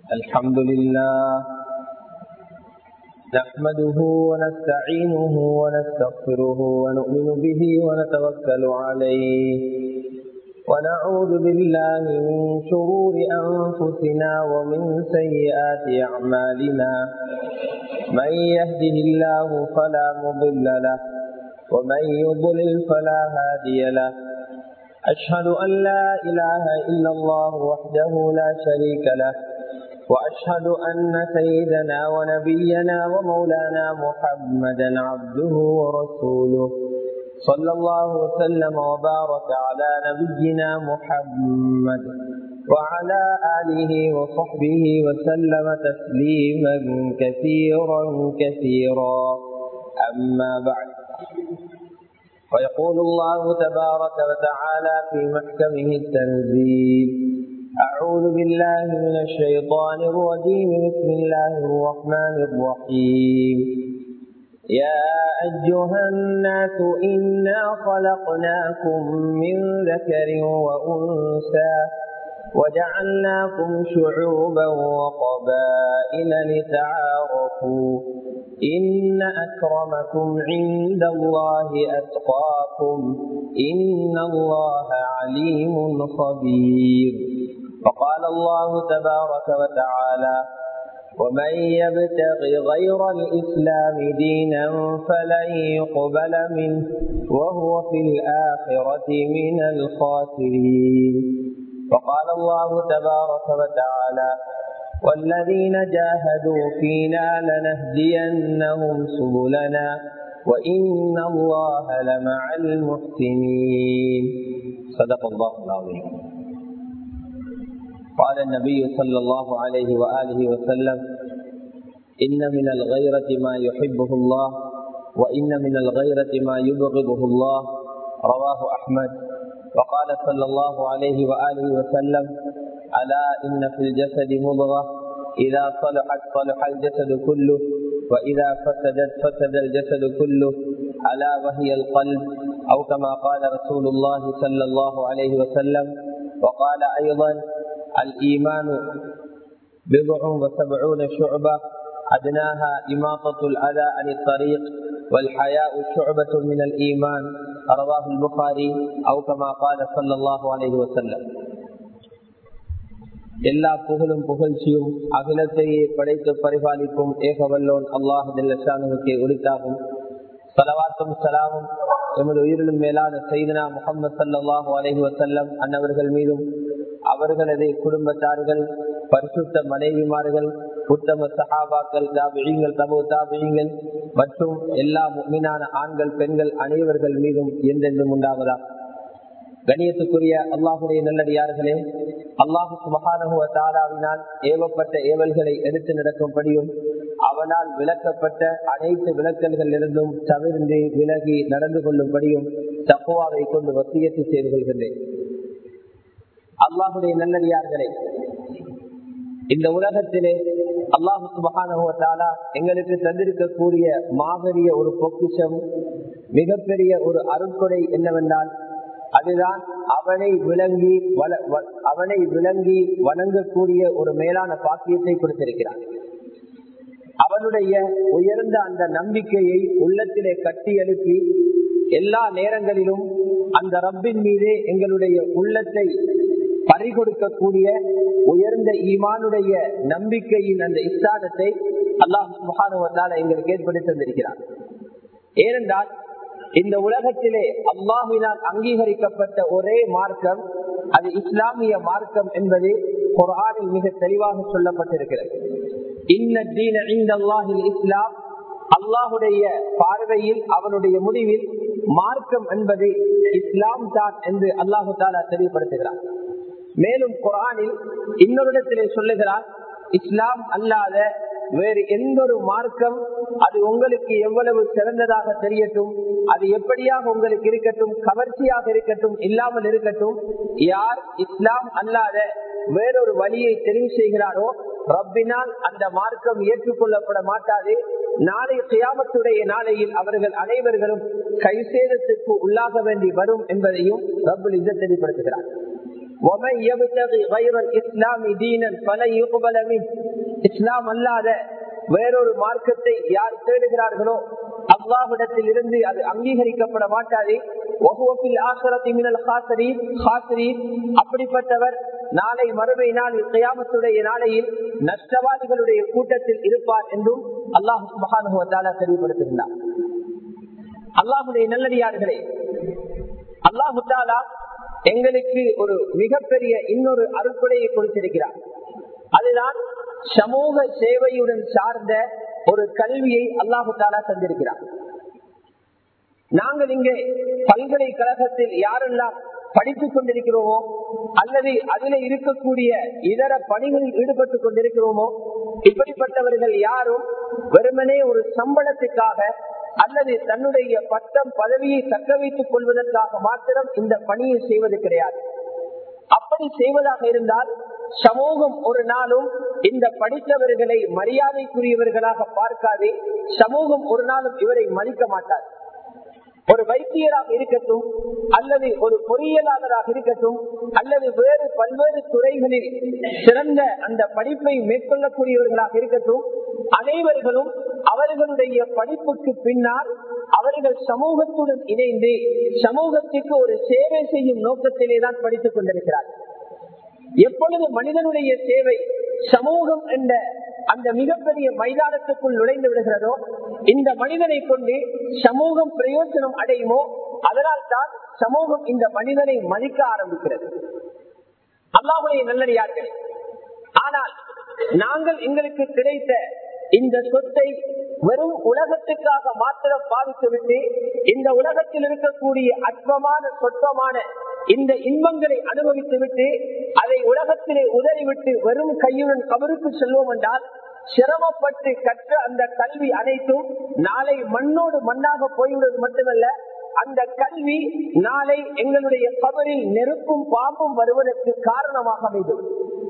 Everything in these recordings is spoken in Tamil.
الحمد لله نحمده ونستعينه ونستغفره ونؤمن به ونتوكل عليه ونعوذ بالله من شرور أنفسنا ومن سيئات أعمالنا من يهده الله فلا مضل له ومن يضلل فلا هادي له أشهد أن لا إله إلا الله وحده لا شريك له وأشهد أن سيدنا ونبينا ومولانا محمدا عبده ورسوله صلى الله وسلم وبارك على نبينا محمد وعلى آله وصحبه وسلم تسليما كثيرا كثيرا أما بعد ويقول الله تبارك وتعالى في محكمه التنزيل أعوذ بالله من الشيطان الرجيم بسم الله الرحمن الرحيم يا أيها الناس إنا خلقناكم من ذكر وأنثى وجعلناكم شعوبا وقبائل لتعارفوا إن أكرمكم عند الله أتقاكم إن الله عليم خبير فقال الله تبارك وتعالى ومن يبتغ غير الإسلام دينا فلن يقبل منه وهو في الآخرة من الخاسرين وقال الله تبارك وتعالى والذين جاهدوا فينا لنهدينهم سبلنا وإن الله لمع المحسنين صدق الله العظيم قال النبي صلى الله عليه وآله وسلم إن من الغيرة ما يحبه الله وإن من الغيرة ما يبغضه الله رواه أحمد وقال صلى الله عليه وآله وسلم ألا إن في الجسد مضغة إذا صلحت صلح الجسد كله وإذا فسدت فسد الجسد كله ألا وهي القلب أو كما قال رسول الله صلى الله عليه وسلم وقال أيضا الإيمان بضع وسبعون شعبة أدناها إماطة الأذى عن الطريق والحياء شعبة من الإيمان رواه البخاري أو كما قال صلى الله عليه وسلم எல்லா புகழும் புகழ்ச்சியும் அகிலத்தையே படைத்து பரிபாலிக்கும் ஏகவல்லோன் அல்லாஹுக்கு உரித்தாகும் சலவாத்தும் சலாமும் எமது உயிரிலும் மேலான செய்தனா முகமது சல்லாஹூ அலஹி வசல்லம் அன்னவர்கள் மீதும் அவர்களது குடும்பத்தார்கள் பரிசுத்த மனைவிமார்கள் உத்தம சஹாபாக்கள் தாபியங்கள் தபு தாபியங்கள் மற்றும் எல்லா மீனான ஆண்கள் பெண்கள் அனைவர்கள் மீதும் என்றென்றும் உண்டாவதா கணியத்துக்குரிய அல்லாஹுடைய நல்லடியார்களே அல்லாஹு சுபகானுவ தாராவினால் ஏவப்பட்ட ஏவல்களை எடுத்து நடக்கும்படியும் அவனால் விளக்கப்பட்ட அனைத்து விளக்கல்கள் இருந்தும் தவிர்ந்து விலகி நடந்து கொள்ளும்படியும் தப்புவாவை கொண்டு வசியத்தை செய்து கொள்கின்றேன் அல்லாஹுடைய நல்லடியார்களே இந்த உலகத்திலே அல்லாஹு சுபகானுவத்தாலா எங்களுக்கு தந்திருக்கக்கூடிய மாபெரிய ஒரு பொக்கிஷம் மிகப்பெரிய ஒரு அருட்கொடை என்னவென்றால் அதுதான் அவனை விளங்கி அவனை விளங்கி வணங்கக்கூடிய ஒரு மேலான பாக்கியத்தை கொடுத்திருக்கிறான் அவனுடைய உயர்ந்த அந்த நம்பிக்கையை உள்ளத்திலே கட்டி எழுப்பி எல்லா நேரங்களிலும் அந்த ரப்பின் மீதே எங்களுடைய உள்ளத்தை பறிகொடுக்கக்கூடிய உயர்ந்த ஈமானுடைய நம்பிக்கையின் அந்த இஸ்தானத்தை அல்லாஹ் முகானுவத்தால் எங்களுக்கு ஏற்படுத்தி தந்திருக்கிறார் ஏனென்றால் இந்த உலகத்திலே அல்லாஹினால் அங்கீகரிக்கப்பட்ட ஒரே மார்க்கம் அது இஸ்லாமிய மார்க்கம் என்பது குரானில் மிக தெளிவாக சொல்லப்பட்டிருக்கிறது இஸ்லாம் அல்லாஹுடைய பார்வையில் அவனுடைய முடிவில் மார்க்கம் என்பது இஸ்லாம் தான் என்று அல்லாஹு தாலா தெளிவுபடுத்துகிறார் மேலும் குரானில் இன்னொரு இடத்திலே சொல்லுகிறார் இஸ்லாம் அல்லாத வேறு எந்த ஒரு மார்க்கம் அது உங்களுக்கு எவ்வளவு சிறந்ததாக தெரியட்டும் அது எப்படியாக உங்களுக்கு இருக்கட்டும் கவர்ச்சியாக இருக்கட்டும் இல்லாமல் இருக்கட்டும் யார் இஸ்லாம் அல்லாத வேறொரு வழியை தெரிவு செய்கிறாரோ ரப்பினால் அந்த மார்க்கம் ஏற்றுக்கொள்ளப்பட மாட்டாது நாளை கியாமத்துடைய நாளையில் அவர்கள் அனைவர்களும் கைசேதத்துக்கு உள்ளாக வேண்டி வரும் என்பதையும் ரப்புல் இதை தெளிவுபடுத்துகிறார் ومن يبتغي غير الاسلام دينا فلن يقبل منه இஸ்லாம் அல்லாத வேறொரு மார்க்கத்தை யார் தேடுகிறார்களோ அல்லாஹிடத்தில் இருந்து அது அங்கீகரிக்கப்பட மாட்டாது அப்படிப்பட்டவர் நாளை மறுமை நாளில் கயாமத்துடைய நாளையில் நஷ்டவாதிகளுடைய கூட்டத்தில் இருப்பார் என்றும் அல்லாஹு மகானுவத்தால தெளிவுபடுத்துகின்றார் அல்லாஹுடைய நல்லடியார்களே அல்லாஹு தாலா எங்களுக்கு ஒரு மிகப்பெரிய இன்னொரு அறுப்படையை கொடுத்திருக்கிறார் அதுதான் சமூக சேவையுடன் சார்ந்த ஒரு கல்வியை அல்லாஹு தாலா தந்திருக்கிறார் நாங்கள் இங்கே பல்கலைக்கழகத்தில் யாரெல்லாம் படித்துக் கொண்டிருக்கிறோமோ அல்லது அதில் இருக்கக்கூடிய இதர பணிகளில் ஈடுபட்டுக் கொண்டிருக்கிறோமோ இப்படிப்பட்டவர்கள் யாரும் வெறுமனே ஒரு சம்பளத்துக்காக அல்லது தன்னுடைய பட்டம் பதவியை தக்க வைத்துக் கொள்வதற்காக மாத்திரம் இந்த பணியை செய்வது கிடையாது அப்படி செய்வதாக இருந்தால் சமூகம் ஒரு நாளும் இந்த படித்தவர்களை மரியாதைக்குரியவர்களாக பார்க்காதே சமூகம் ஒரு நாளும் இவரை மதிக்க மாட்டார் ஒரு வைத்தியராக இருக்கட்டும் அல்லது ஒரு பொறியியலாளராக இருக்கட்டும் அல்லது வேறு பல்வேறு துறைகளில் சிறந்த அந்த படிப்பை மேற்கொள்ளக்கூடியவர்களாக இருக்கட்டும் அனைவர்களும் அவர்களுடைய படிப்புக்கு பின்னால் அவர்கள் சமூகத்துடன் இணைந்து சமூகத்திற்கு ஒரு சேவை செய்யும் நோக்கத்திலே தான் படித்துக் கொண்டிருக்கிறார் எப்பொழுது மனிதனுடைய சேவை சமூகம் என்ற அந்த மிகப்பெரிய மைதானத்துக்குள் நுழைந்து விடுகிறதோ இந்த மனிதனை கொண்டு சமூகம் பிரயோஜனம் அடையுமோ அதனால் தான் சமூகம் இந்த மனிதனை மதிக்க ஆரம்பிக்கிறது அல்லாஹுடைய நல்லடியார்களே ஆனால் நாங்கள் எங்களுக்கு கிடைத்த இந்த சொத்தை வெறும் உலகத்துக்காக மாத்திரம் பாதித்துவிட்டு இந்த உலகத்தில் இருக்கக்கூடிய அற்பமான சொற்பமான இந்த இன்பங்களை அனுபவித்து விட்டு அதை உலகத்திலே உதறிவிட்டு வெறும் கையுடன் கபருக்கு செல்வோம் என்றால் சிரமப்பட்டு கற்ற அந்த கல்வி அனைத்தும் நாளை மண்ணோடு மண்ணாக போய்விடுவது மட்டுமல்ல அந்த கல்வி நாளை எங்களுடைய கபரில் நெருப்பும் பாம்பும் வருவதற்கு காரணமாக அமைந்தது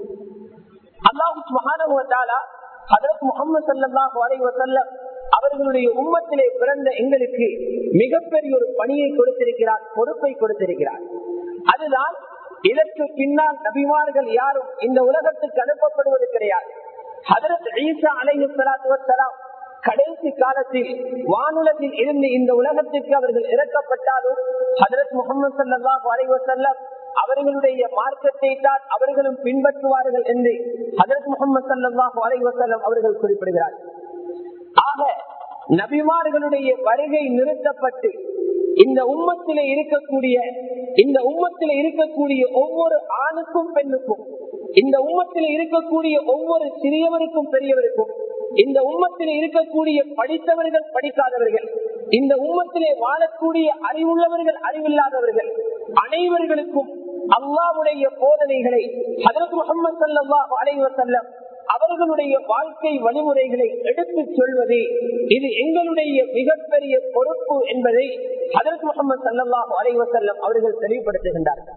அல்லாஹு மகானவத்தாலா அதற்கு முகமது சல்லாஹ் வசல்லம் அவர்களுடைய உம்மத்திலே பிறந்த எங்களுக்கு மிகப்பெரிய ஒரு பணியை கொடுத்திருக்கிறார் பொறுப்பை கொடுத்திருக்கிறார் அதுதான் இதற்கு பின்னால் நபிமார்கள் யாரும் இந்த உலகத்துக்கு அனுப்பப்படுவது கிடையாது ஹதரத் ஈசா அலைஹி சலாத்து வசலாம் கடைசி காலத்தில் வானுலகில் இருந்து இந்த உலகத்திற்கு அவர்கள் இறக்கப்பட்டாலும் ஹதரத் முகமது சல்லாஹ் அலைவசல்லம் அவர்களுடைய மார்க்கத்தை தான் அவர்களும் பின்பற்றுவார்கள் என்று ஹதரத் முகமது சல்லாஹ் அலைவசல்லம் அவர்கள் குறிப்பிடுகிறார்கள் ஆக நபிமார்களுடைய வருகை நிறுத்தப்பட்டு இந்த உம்மத்திலே இருக்கக்கூடிய இந்த உம்மத்திலே இருக்கக்கூடிய ஒவ்வொரு ஆணுக்கும் பெண்ணுக்கும் இந்த உம்மத்திலே இருக்கக்கூடிய ஒவ்வொரு சிறியவருக்கும் பெரியவருக்கும் இந்த உம்மத்திலே இருக்கக்கூடிய படித்தவர்கள் படிக்காதவர்கள் இந்த உம்மத்திலே வாழக்கூடிய அறிவுள்ளவர்கள் அறிவில்லாதவர்கள் அனைவர்களுக்கும் அல்லாவுடைய போதனைகளை ஹதரத் முகமது சல்லாஹ் அலைவசல்லம் அவர்களுடைய வாழ்க்கை வழிமுறைகளை எடுத்து சொல்வது இது எங்களுடைய மிகப்பெரிய பொறுப்பு என்பதை ஹதரத் முகமது சல்லாஹூ அலைவசல்லம் அவர்கள் தெளிவுபடுத்துகின்றார்கள்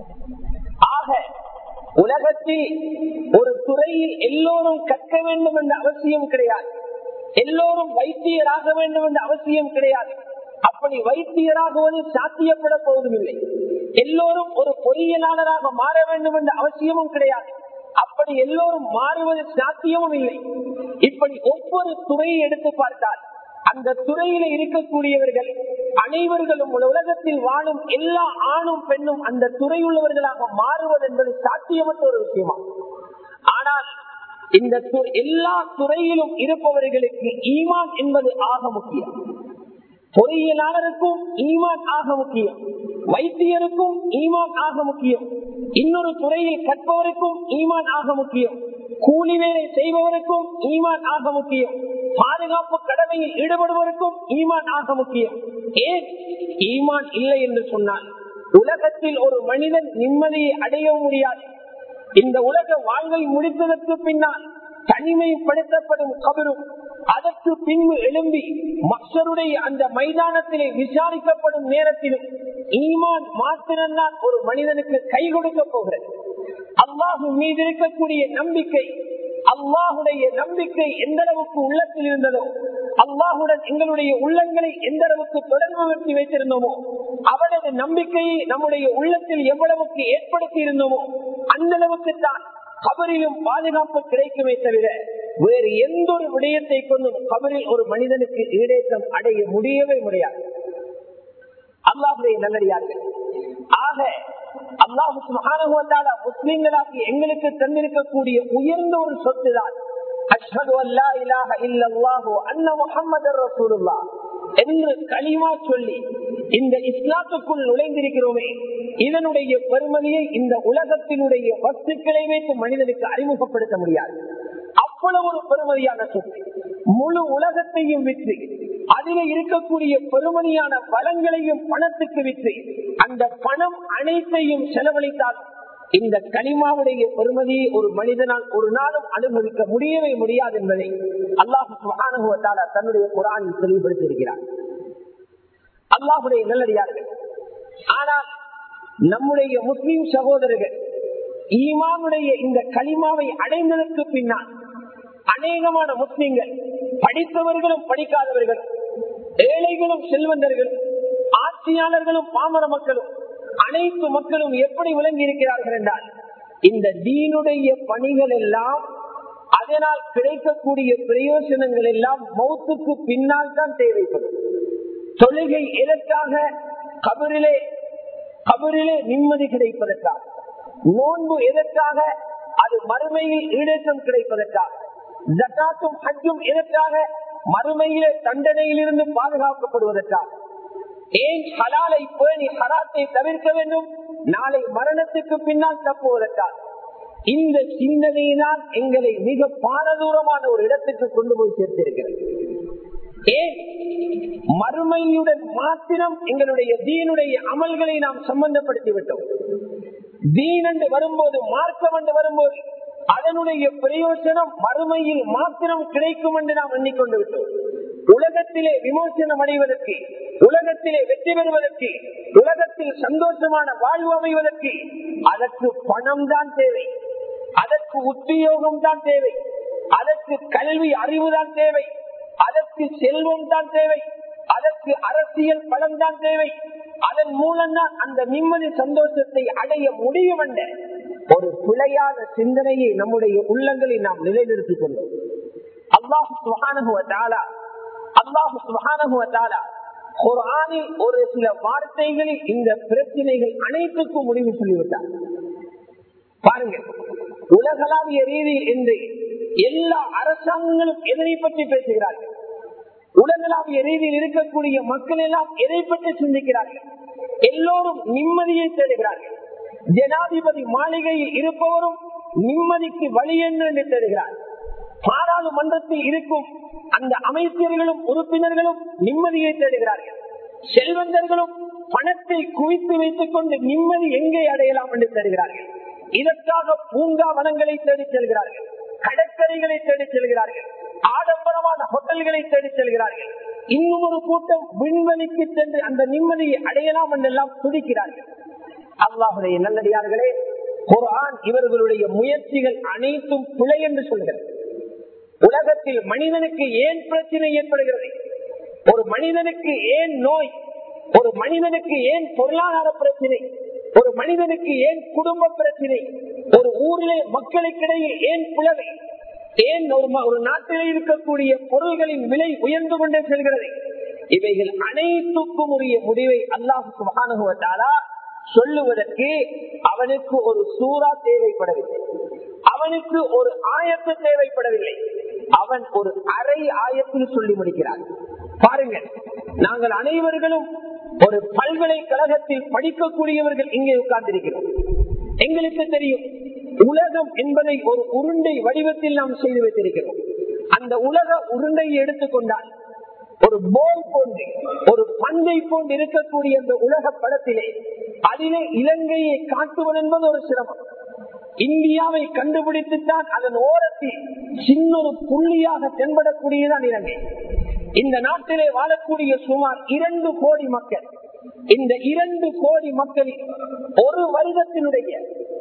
ஆக உலகத்தில் ஒரு துறையில் எல்லோரும் கற்க வேண்டும் என்ற அவசியம் கிடையாது எல்லோரும் வைத்தியராக வேண்டும் என்ற அவசியம் கிடையாது அப்படி வைத்தியராகுவது சாத்தியப்பட போவதுமில்லை எல்லோரும் ஒரு பொறியியலாளராக மாற வேண்டும் என்ற அவசியமும் கிடையாது அப்படி எல்லோரும் மாறுவது சாத்தியமும் இல்லை இப்படி ஒவ்வொரு துறையை எடுத்து பார்த்தால் அந்த துறையில இருக்கக்கூடியவர்கள் அனைவர்களும் உலகத்தில் வாழும் எல்லா ஆணும் பெண்ணும் அந்த துறையுள்ளவர்களாக மாறுவது என்பது சாத்தியமற்ற ஒரு விஷயமா ஆனால் இந்த எல்லா துறையிலும் இருப்பவர்களுக்கு ஈமான் என்பது ஆக முக்கியம் பொறியியலாளருக்கும் ஈமான் ஆக முக்கியம் வைத்தியருக்கும் ஈமான் ஆக முக்கியம் இன்னொரு துறையில் கற்பவருக்கும் ஈமான் ஆக முக்கியம் கூலி வேலை செய்பவருக்கும் ஈமான் ஆக முக்கியம் பாதுகாப்பு கடமையில் ஈடுபடுவதற்கும் ஈமான் ஆக முக்கியம் ஏன் ஈமான் இல்லை என்று சொன்னால் உலகத்தில் ஒரு மனிதன் நிம்மதியை அடைய முடியாது இந்த உலக வாழ்வை முடித்ததற்கு பின்னால் தனிமைப்படுத்தப்படும் கபரும் அதற்கு பின்பு எழும்பி மக்களுடைய அந்த மைதானத்திலே விசாரிக்கப்படும் நேரத்திலும் ஈமான் மாத்திரம்தான் ஒரு மனிதனுக்கு கை கொடுக்க போகிறது அல்லாஹு மீது இருக்கக்கூடிய நம்பிக்கை அல்லாஹுடைய நம்பிக்கை எந்த அளவுக்கு உள்ளத்தில் இருந்ததோ அல்லாஹுடன் எங்களுடைய உள்ளங்களை எந்த அளவுக்கு தொடர்பு படுத்தி வைத்திருந்தோமோ அவனது நம்பிக்கையை நம்முடைய உள்ளத்தில் எவ்வளவுக்கு ஏற்படுத்தி இருந்தோமோ அந்த அளவுக்கு தான் கபரிலும் பாதுகாப்பு கிடைக்குமே தவிர வேறு எந்த ஒரு விடயத்தை கொண்டும் கபரில் ஒரு மனிதனுக்கு ஈடேற்றம் அடைய முடியவே முடியாது அல்லாஹுடைய நல்லடியார்கள் ஆக அல்லாஹு சுகானுவத்தால முஸ்லிம்களாகி எங்களுக்கு தந்திருக்கக்கூடிய உயர்ந்த ஒரு சொத்து தான் அஷ்ஹது அல்லா இலாஹ இல்லல்லாஹு அன்ன முஹம்மதர் ரசூலுல்லாஹ் என்று களிமா சொல்லி இந்த இஸ்லாத்துக்குள் நுழைந்திருக்கிறோமே இதனுடைய பெருமதியை இந்த உலகத்தினுடைய வஸ்துக்களை வைத்து மனிதனுக்கு அறிமுகப்படுத்த முடியாது அவ்வளவு ஒரு பெருமதியான சொத்து முழு உலகத்தையும் விற்று அதில் இருக்கக்கூடிய பெருமதியான பலங்களையும் பணத்துக்கு விற்று அந்த பணம் அனைத்தையும் செலவழித்தால் இந்த கனிமாவுடைய பெருமதியை ஒரு மனிதனால் ஒரு நாளும் அனுமதிக்க முடியவே முடியாது என்பதை அல்லாஹு சுகானுவத்தால தன்னுடைய குரானில் தெளிவுபடுத்தி இருக்கிறார் அல்லாஹுடைய நல்லடியார்கள் ஆனால் நம்முடைய முஸ்லிம் சகோதரர்கள் ஈமானுடைய இந்த களிமாவை அடைந்ததற்கு பின்னால் அநேகமான முஸ்லிம்கள் படித்தவர்களும் படிக்காதவர்களும் ஏழைகளும் செல்வந்தர்களும் ஆட்சியாளர்களும் பாமர மக்களும் அனைத்து மக்களும் எப்படி விளங்கி இருக்கிறார்கள் என்றால் இந்த தீனுடைய பணிகள் எல்லாம் அதனால் கிடைக்கக்கூடிய பிரயோஜனங்கள் எல்லாம் மௌத்துக்கு பின்னால் தான் தேவைப்படும் தொழுகை எதற்காக கபரிலே கபரிலே நிம்மதி கிடைப்பதற்காக நோன்பு எதற்காக அது மறுமையில் ஈடேற்றம் கிடைப்பதற்காக ஜக்காத்தும் ஹஜ்ஜும் எதற்காக மறுமையிலே தண்டனையிலிருந்து பாதுகாக்கப்படுவதற்காக ஏன் ஹலாலை பேணி ஹராத்தை தவிர்க்க வேண்டும் நாளை மரணத்துக்கு பின்னால் தப்புவதற்காக இந்த சிந்தனையினால் எங்களை மிக பாரதூரமான ஒரு இடத்துக்கு கொண்டு போய் சேர்த்திருக்கிறது ஏன் மறுமையுடன் மாத்திரம் எங்களுடைய தீனுடைய அமல்களை நாம் சம்பந்தப்படுத்தி விட்டோம் தீன் என்று வரும்போது மார்க்கம் என்று வரும்போது அதனுடைய பிரயோஜனம் மறுமையில் மாத்திரம் கிடைக்கும் என்று நாம் எண்ணிக்கொண்டு விட்டோம் உலகத்திலே விமோசனம் அடைவதற்கு உலகத்திலே வெற்றி பெறுவதற்கு உலகத்தில் சந்தோஷமான வாழ்வு அமைவதற்கு அதற்கு பணம் தான் தேவை அதற்கு உத்தியோகம் தான் தேவை அதற்கு கல்வி அறிவு தான் தேவை அதற்கு செல்வம் தான் தேவை அதற்கு அரசியல் பலம் தான் தேவை அதன் மூலம் தான் அந்த நிம்மதி சந்தோஷத்தை அடைய முடியும் என்ற ஒரு பிழையான சிந்தனையை நம்முடைய உள்ளங்களில் நாம் நிலைநிறுத்திக் கொண்டோம் அல்லாஹு சுகானுவத்தாலா அல்லாஹு சுகானுவத்தாலா குரானில் ஒரு சில வார்த்தைகளில் இந்த பிரச்சனைகள் அனைத்துக்கும் முடிவு சொல்லிவிட்டார் பாருங்கள் உலகளாவிய ரீதியில் இன்று எல்லா அரசாங்கங்களும் எதனை பற்றி பேசுகிறார்கள் உலகளாவிய ரீதியில் இருக்கக்கூடிய மக்கள் எல்லாம் எதை பற்றி சிந்திக்கிறார்கள் எல்லோரும் நிம்மதியை தேடுகிறார்கள் ஜனாதிபதி மாளிகையில் இருப்பவரும் நிம்மதிக்கு வழி என்ன என்று தேடுகிறார் பாராளுமன்றத்தில் இருக்கும் அந்த அமைச்சர்களும் உறுப்பினர்களும் நிம்மதியை தேடுகிறார்கள் செல்வந்தர்களும் பணத்தை குவித்து வைத்துக் கொண்டு நிம்மதி எங்கே அடையலாம் என்று தேடுகிறார்கள் இதற்காக பூங்கா வனங்களை தேடி செல்கிறார்கள் கடற்கரைகளை தேடி செல்கிறார்கள் ஆடம்பரமான ஹோட்டல்களை தேடி செல்கிறார்கள் இன்னும் ஒரு கூட்டம் விண்வெளிக்கு சென்று அந்த நிம்மதியை அடையலாம் என்றெல்லாம் துடிக்கிறார்கள் அல்லாஹுடைய நல்லடியார்களே குரான் இவர்களுடைய முயற்சிகள் அனைத்தும் பிழை என்று சொல்கிறது உலகத்தில் மனிதனுக்கு ஏன் பிரச்சனை ஏற்படுகிறது ஒரு மனிதனுக்கு ஏன் நோய் ஒரு மனிதனுக்கு ஏன் பொருளாதார பிரச்சனை ஒரு மனிதனுக்கு ஏன் குடும்ப பிரச்சனை ஒரு ஊரிலே மக்களுக்கிடையே ஏன் புலவை ஏன் ஒரு ஒரு நாட்டிலே இருக்கக்கூடிய பொருள்களின் விலை உயர்ந்து கொண்டே செல்கிறது இவைகள் அனைத்துக்கும் உரிய முடிவை அல்லாஹு சுகானுவத்தாலா சொல்லுவதற்கு அவனுக்கு ஒரு சூறா தேவைப்படவில்லை அவனுக்கு ஒரு ஆயத்து தேவைப்படவில்லை அவன் ஒரு அரை ஆயத்தில் சொல்லி முடிக்கிறான் பாருங்கள் நாங்கள் அனைவர்களும் ஒரு பல்கலைக்கழகத்தில் படிக்கக்கூடியவர்கள் இங்கே உட்கார்ந்திருக்கிறோம் எங்களுக்கு தெரியும் உலகம் என்பதை ஒரு உருண்டை வடிவத்தில் நாம் செய்து வைத்திருக்கிறோம் அந்த உலக உருண்டையை எடுத்துக்கொண்டால் ஒரு போல் போன்று ஒரு பந்தை போன்று இருக்கக்கூடிய அந்த உலக படத்திலே அதிலே இலங்கையை காட்டுவது என்பது ஒரு சிரமம் இந்தியாவை கண்டுபிடித்துத்தான் அதன் ஓரத்தில் சின்ன ஒரு புள்ளியாக தென்படக்கூடியதான் இலங்கை இந்த நாட்டிலே வாழக்கூடிய சுமார் இரண்டு கோடி மக்கள் இந்த இரண்டு கோடி மக்களில் ஒரு வருடத்தினுடைய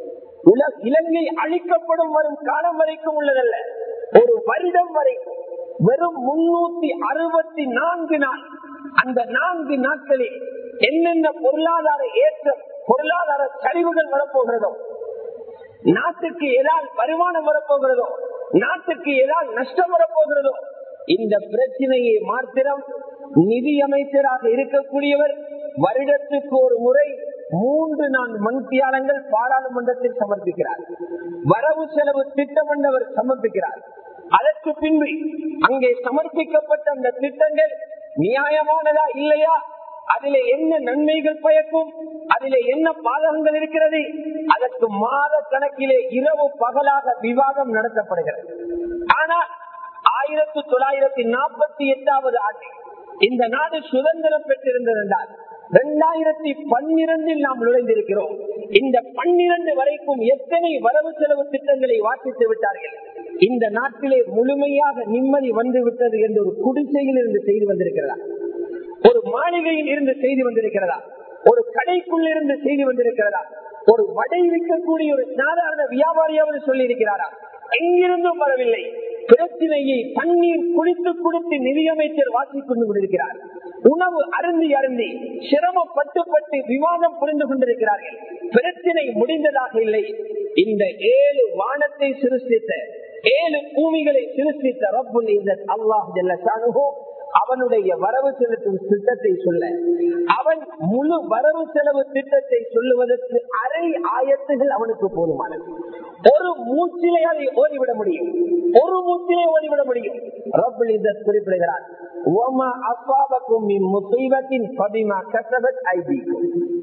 இலங்கை அழிக்கப்படும் வரும் காலம் வரைக்கும் உள்ளதல்ல ஒரு வருடம் வரைக்கும் வெறும் முன்னூத்தி அறுபத்தி நான்கு நாள் அந்த நான்கு நாட்களில் என்னென்ன பொருளாதார ஏற்றம் பொருளாதார சரிவுகள் வரப்போகிறதோ நாட்டுக்கு ஏதாவது வருமானம் வரப்போகிறதோ நாட்டுக்கு ஏதாவது நஷ்டம் வரப்போகிறதோ இந்த பிரச்சனையை மாத்திரம் நிதி அமைச்சராக இருக்கக்கூடியவர் வருடத்துக்கு ஒரு முறை மூன்று நான்கு மண்தியாலங்கள் பாராளுமன்றத்தில் சமர்ப்பிக்கிறார் வரவு செலவு திட்டம் என்றவர் சமர்ப்பிக்கிறார் அதற்கு பின்பு அங்கே சமர்ப்பிக்கப்பட்ட அந்த திட்டங்கள் நியாயமானதா இல்லையா அதிலே என்ன நன்மைகள் பயக்கும் அதிலே என்ன பாதகங்கள் இருக்கிறது அதற்கு மாத கணக்கிலே இரவு பகலாக விவாதம் நடத்தப்படுகிறது ஆனால் ஆயிரத்தி தொள்ளாயிரத்தி நாற்பத்தி எட்டாவது ஆண்டு இந்த நாடு சுதந்திரம் பெற்றிருந்ததென்றால் இரண்டாயிரத்தி பன்னிரண்டில் நாம் நுழைந்திருக்கிறோம் இந்த பன்னிரண்டு வரைக்கும் எத்தனை வரவு செலவு திட்டங்களை வாசித்து விட்டார்கள் இந்த நாட்டிலே முழுமையாக நிம்மதி வந்து விட்டது என்று ஒரு குடிசையில் இருந்து செய்து வந்திருக்கிறதா ஒரு மாளிகையில் இருந்து செய்து வந்திருக்கிறதா ஒரு கடைக்குள் இருந்து செய்து வந்திருக்கிறதா ஒரு வடை விற்கக்கூடிய ஒரு சாதாரண வியாபாரியாவது சொல்லி இருக்கிறாரா எங்கிருந்தும் வரவில்லை பிரச்சனையை தண்ணீர் குடித்து குடித்து நிதியமைச்சர் வாசிக் கொண்டு கொண்டிருக்கிறார் உணவு அருந்தி அருந்தி சிரமப்பட்டு பட்டு விவாதம் புரிந்து கொண்டிருக்கிறார்கள் பிரச்சனை முடிந்ததாக இல்லை இந்த ஏழு வானத்தை சிருஷ்டித்த ஏழு பூமிகளை சிருஷ்டித்த ரப்புல் அல்லாஹ் ஜல்லோ அவனுடைய வரவு செலுத்தும் திட்டத்தை சொல்ல அவன் முழு வரவு செலவு திட்டத்தை சொல்லுவதற்கு அரை ஆயத்துகள் அவனுக்கு போதுமானது ஒரு மூச்சிலே அதை ஓடிவிட முடியும் ஒரு மூச்சிலே ஓடிவிட முடியும் ரப்பல் இzzat குறிப்பிடுகிறார் وَمَا أَصَابَكُم مِّن مُّصِيبَةٍ فَبِمَا كَسَبَتْ أَيْدِيكُمْ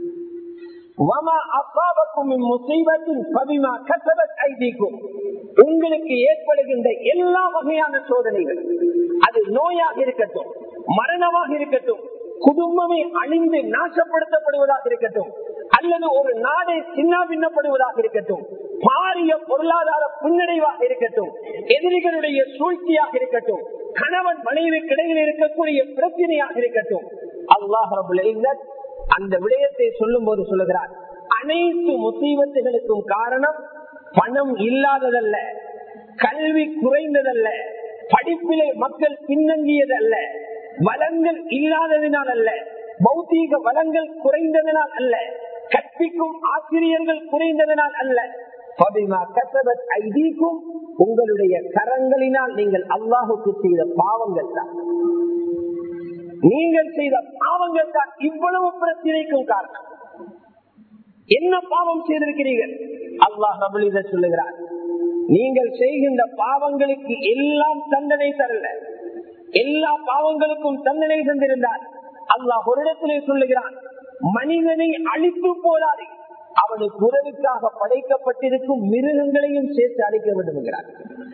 وَمَا أَصَابَكُم مِّن مُّصِيبَةٍ فَبِمَا كَسَبَتْ أَيْدِيكُمْ உங்களுக்கு ஏற்படுகின்ற எல்லா வகையான சோதனைகள் அது நோயாக இருக்கட்டும் மரணமாக இருக்கட்டும் குடும்பமே அழிந்து நாசப்படுத்தப்படுவதாக இருக்கட்டும் அல்லது ஒரு நாடே சின்ன பின்னப்படுவதாக இருக்கட்டும் பாரிய பொருளாதார பின்னடைவாக இருக்கட்டும் எதிரிகளுடைய சூழ்ச்சியாக இருக்கட்டும் கணவன் மனைவி கிடையில் இருக்கக்கூடிய பிரச்சனையாக இருக்கட்டும் அல்லாஹ் அந்த விடயத்தை சொல்லும் போது சொல்லுகிறார் அனைத்து முசீபத்துகளுக்கும் காரணம் பணம் இல்லாததல்ல கல்வி குறைந்ததல்ல படிப்பிலே மக்கள் பின்னங்கியதல்ல வளங்கள் இல்லாததினால் அல்ல பௌத்தீக வளங்கள் குறைந்ததனால் அல்ல கற்பிக்கும் ஆசிரியர்கள் குறைந்ததனால் அல்ல ஐதீக்கும் உங்களுடைய கரங்களினால் நீங்கள் அல்லாஹுக்கு செய்த பாவங்கள் தான் நீங்கள் செய்த பாவங்கள் தான் இவ்வளவு பிரச்சனைக்கும் காரணம் என்ன பாவம் செய்திருக்கிறீர்கள் அல்லாஹ் ரபுலித சொல்லுகிறார் நீங்கள் செய்கின்ற பாவங்களுக்கு எல்லாம் தண்டனை தரல எல்லா பாவங்களுக்கும் தண்டனை தந்திருந்தார் அல்லாஹ் ஒரு இடத்திலே சொல்லுகிறான் மனிதனை அழித்து போடாது அவனுக்கு உறவுக்காக படைக்கப்பட்டிருக்கும் மிருகங்களையும் சேர்த்து அழிக்க வேண்டும் என்கிறார்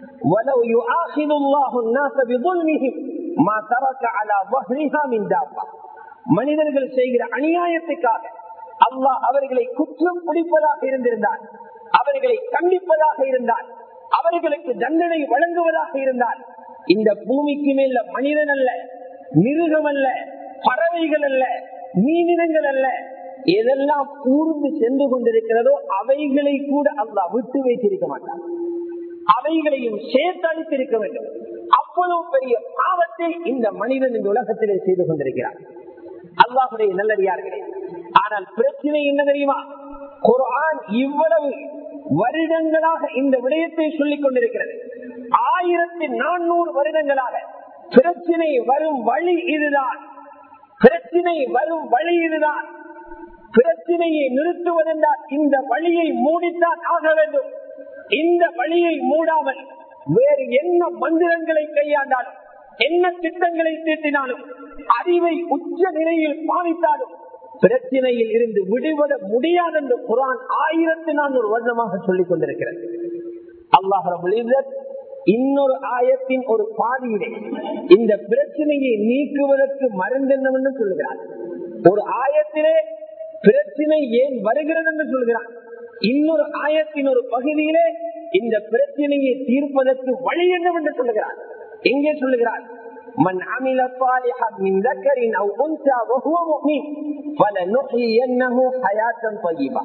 மனிதர்கள் செய்கிற அநியாயத்துக்காக அல்லாஹ் அவர்களை குற்றம் பிடிப்பதாக இருந்திருந்தார் அவர்களை கண்டிப்பதாக இருந்தால் அவர்களுக்கு தண்டனை வழங்குவதாக இருந்தால் இந்த பூமிக்கு மேல மனிதன் அல்ல மிருகம் அல்ல பறவைகள் அல்ல மீனினங்கள் அல்ல எதெல்லாம் கூர்ந்து சென்று கொண்டிருக்கிறதோ அவைகளை கூட அல்லா விட்டு வைத்திருக்க மாட்டான் அவைகளையும் சேர்த்து அளித்திருக்க வேண்டும் அவ்வளவு பெரிய பாவத்தை இந்த மனிதன் இந்த உலகத்திலே செய்து கொண்டிருக்கிறார் அல்லாஹுடைய நல்லடியார்களே ஆனால் பிரச்சனை என்ன தெரியுமா குரான் இவ்வளவு வருடங்களாக இந்த விடயத்தை சொல்லிக் கொண்டிருக்கிறது ஆயிரத்தி நானூறு வருடங்களாக பிரச்சனை வரும் வழி இதுதான் பிரச்சனை வரும் வழி இதுதான் பிரச்சனையை நிறுத்துவதென்றால் இந்த வழியை மூடித்தான் ஆக வேண்டும் இந்த வழியை மூடாமல் வேறு என்ன மந்திரங்களை கையாண்டாலும் என்ன திட்டங்களை தீட்டினாலும் அறிவை உச்ச நிலையில் பாவித்தாலும் பிரச்சனையில் இருந்து விடுபட முடியாது என்று குரான் ஆயிரத்தி நானூறு வருடமாக சொல்லிக் கொண்டிருக்கிறது அல்லாஹ் இன்னொரு ஆயத்தின் ஒரு பாதியிலே இந்த பிரச்சனையை நீக்குவதற்கு மருந்து என்னவென்று சொல்லுகிறார் ஒரு ஆயத்திலே பிரச்சனை ஏன் வருகிறது என்று சொல்கிறான் இன்னொரு ஆயத்தின் ஒரு பகுதியிலே இந்த பிரச்சனையை தீர்ப்பதற்கு வழி என்னவென்று சொல்லுகிறார் எங்கே சொல்லுகிறார் من عمل صالحا من ذكر او انثى وهو مؤمن فلنحيينه حياه طيبه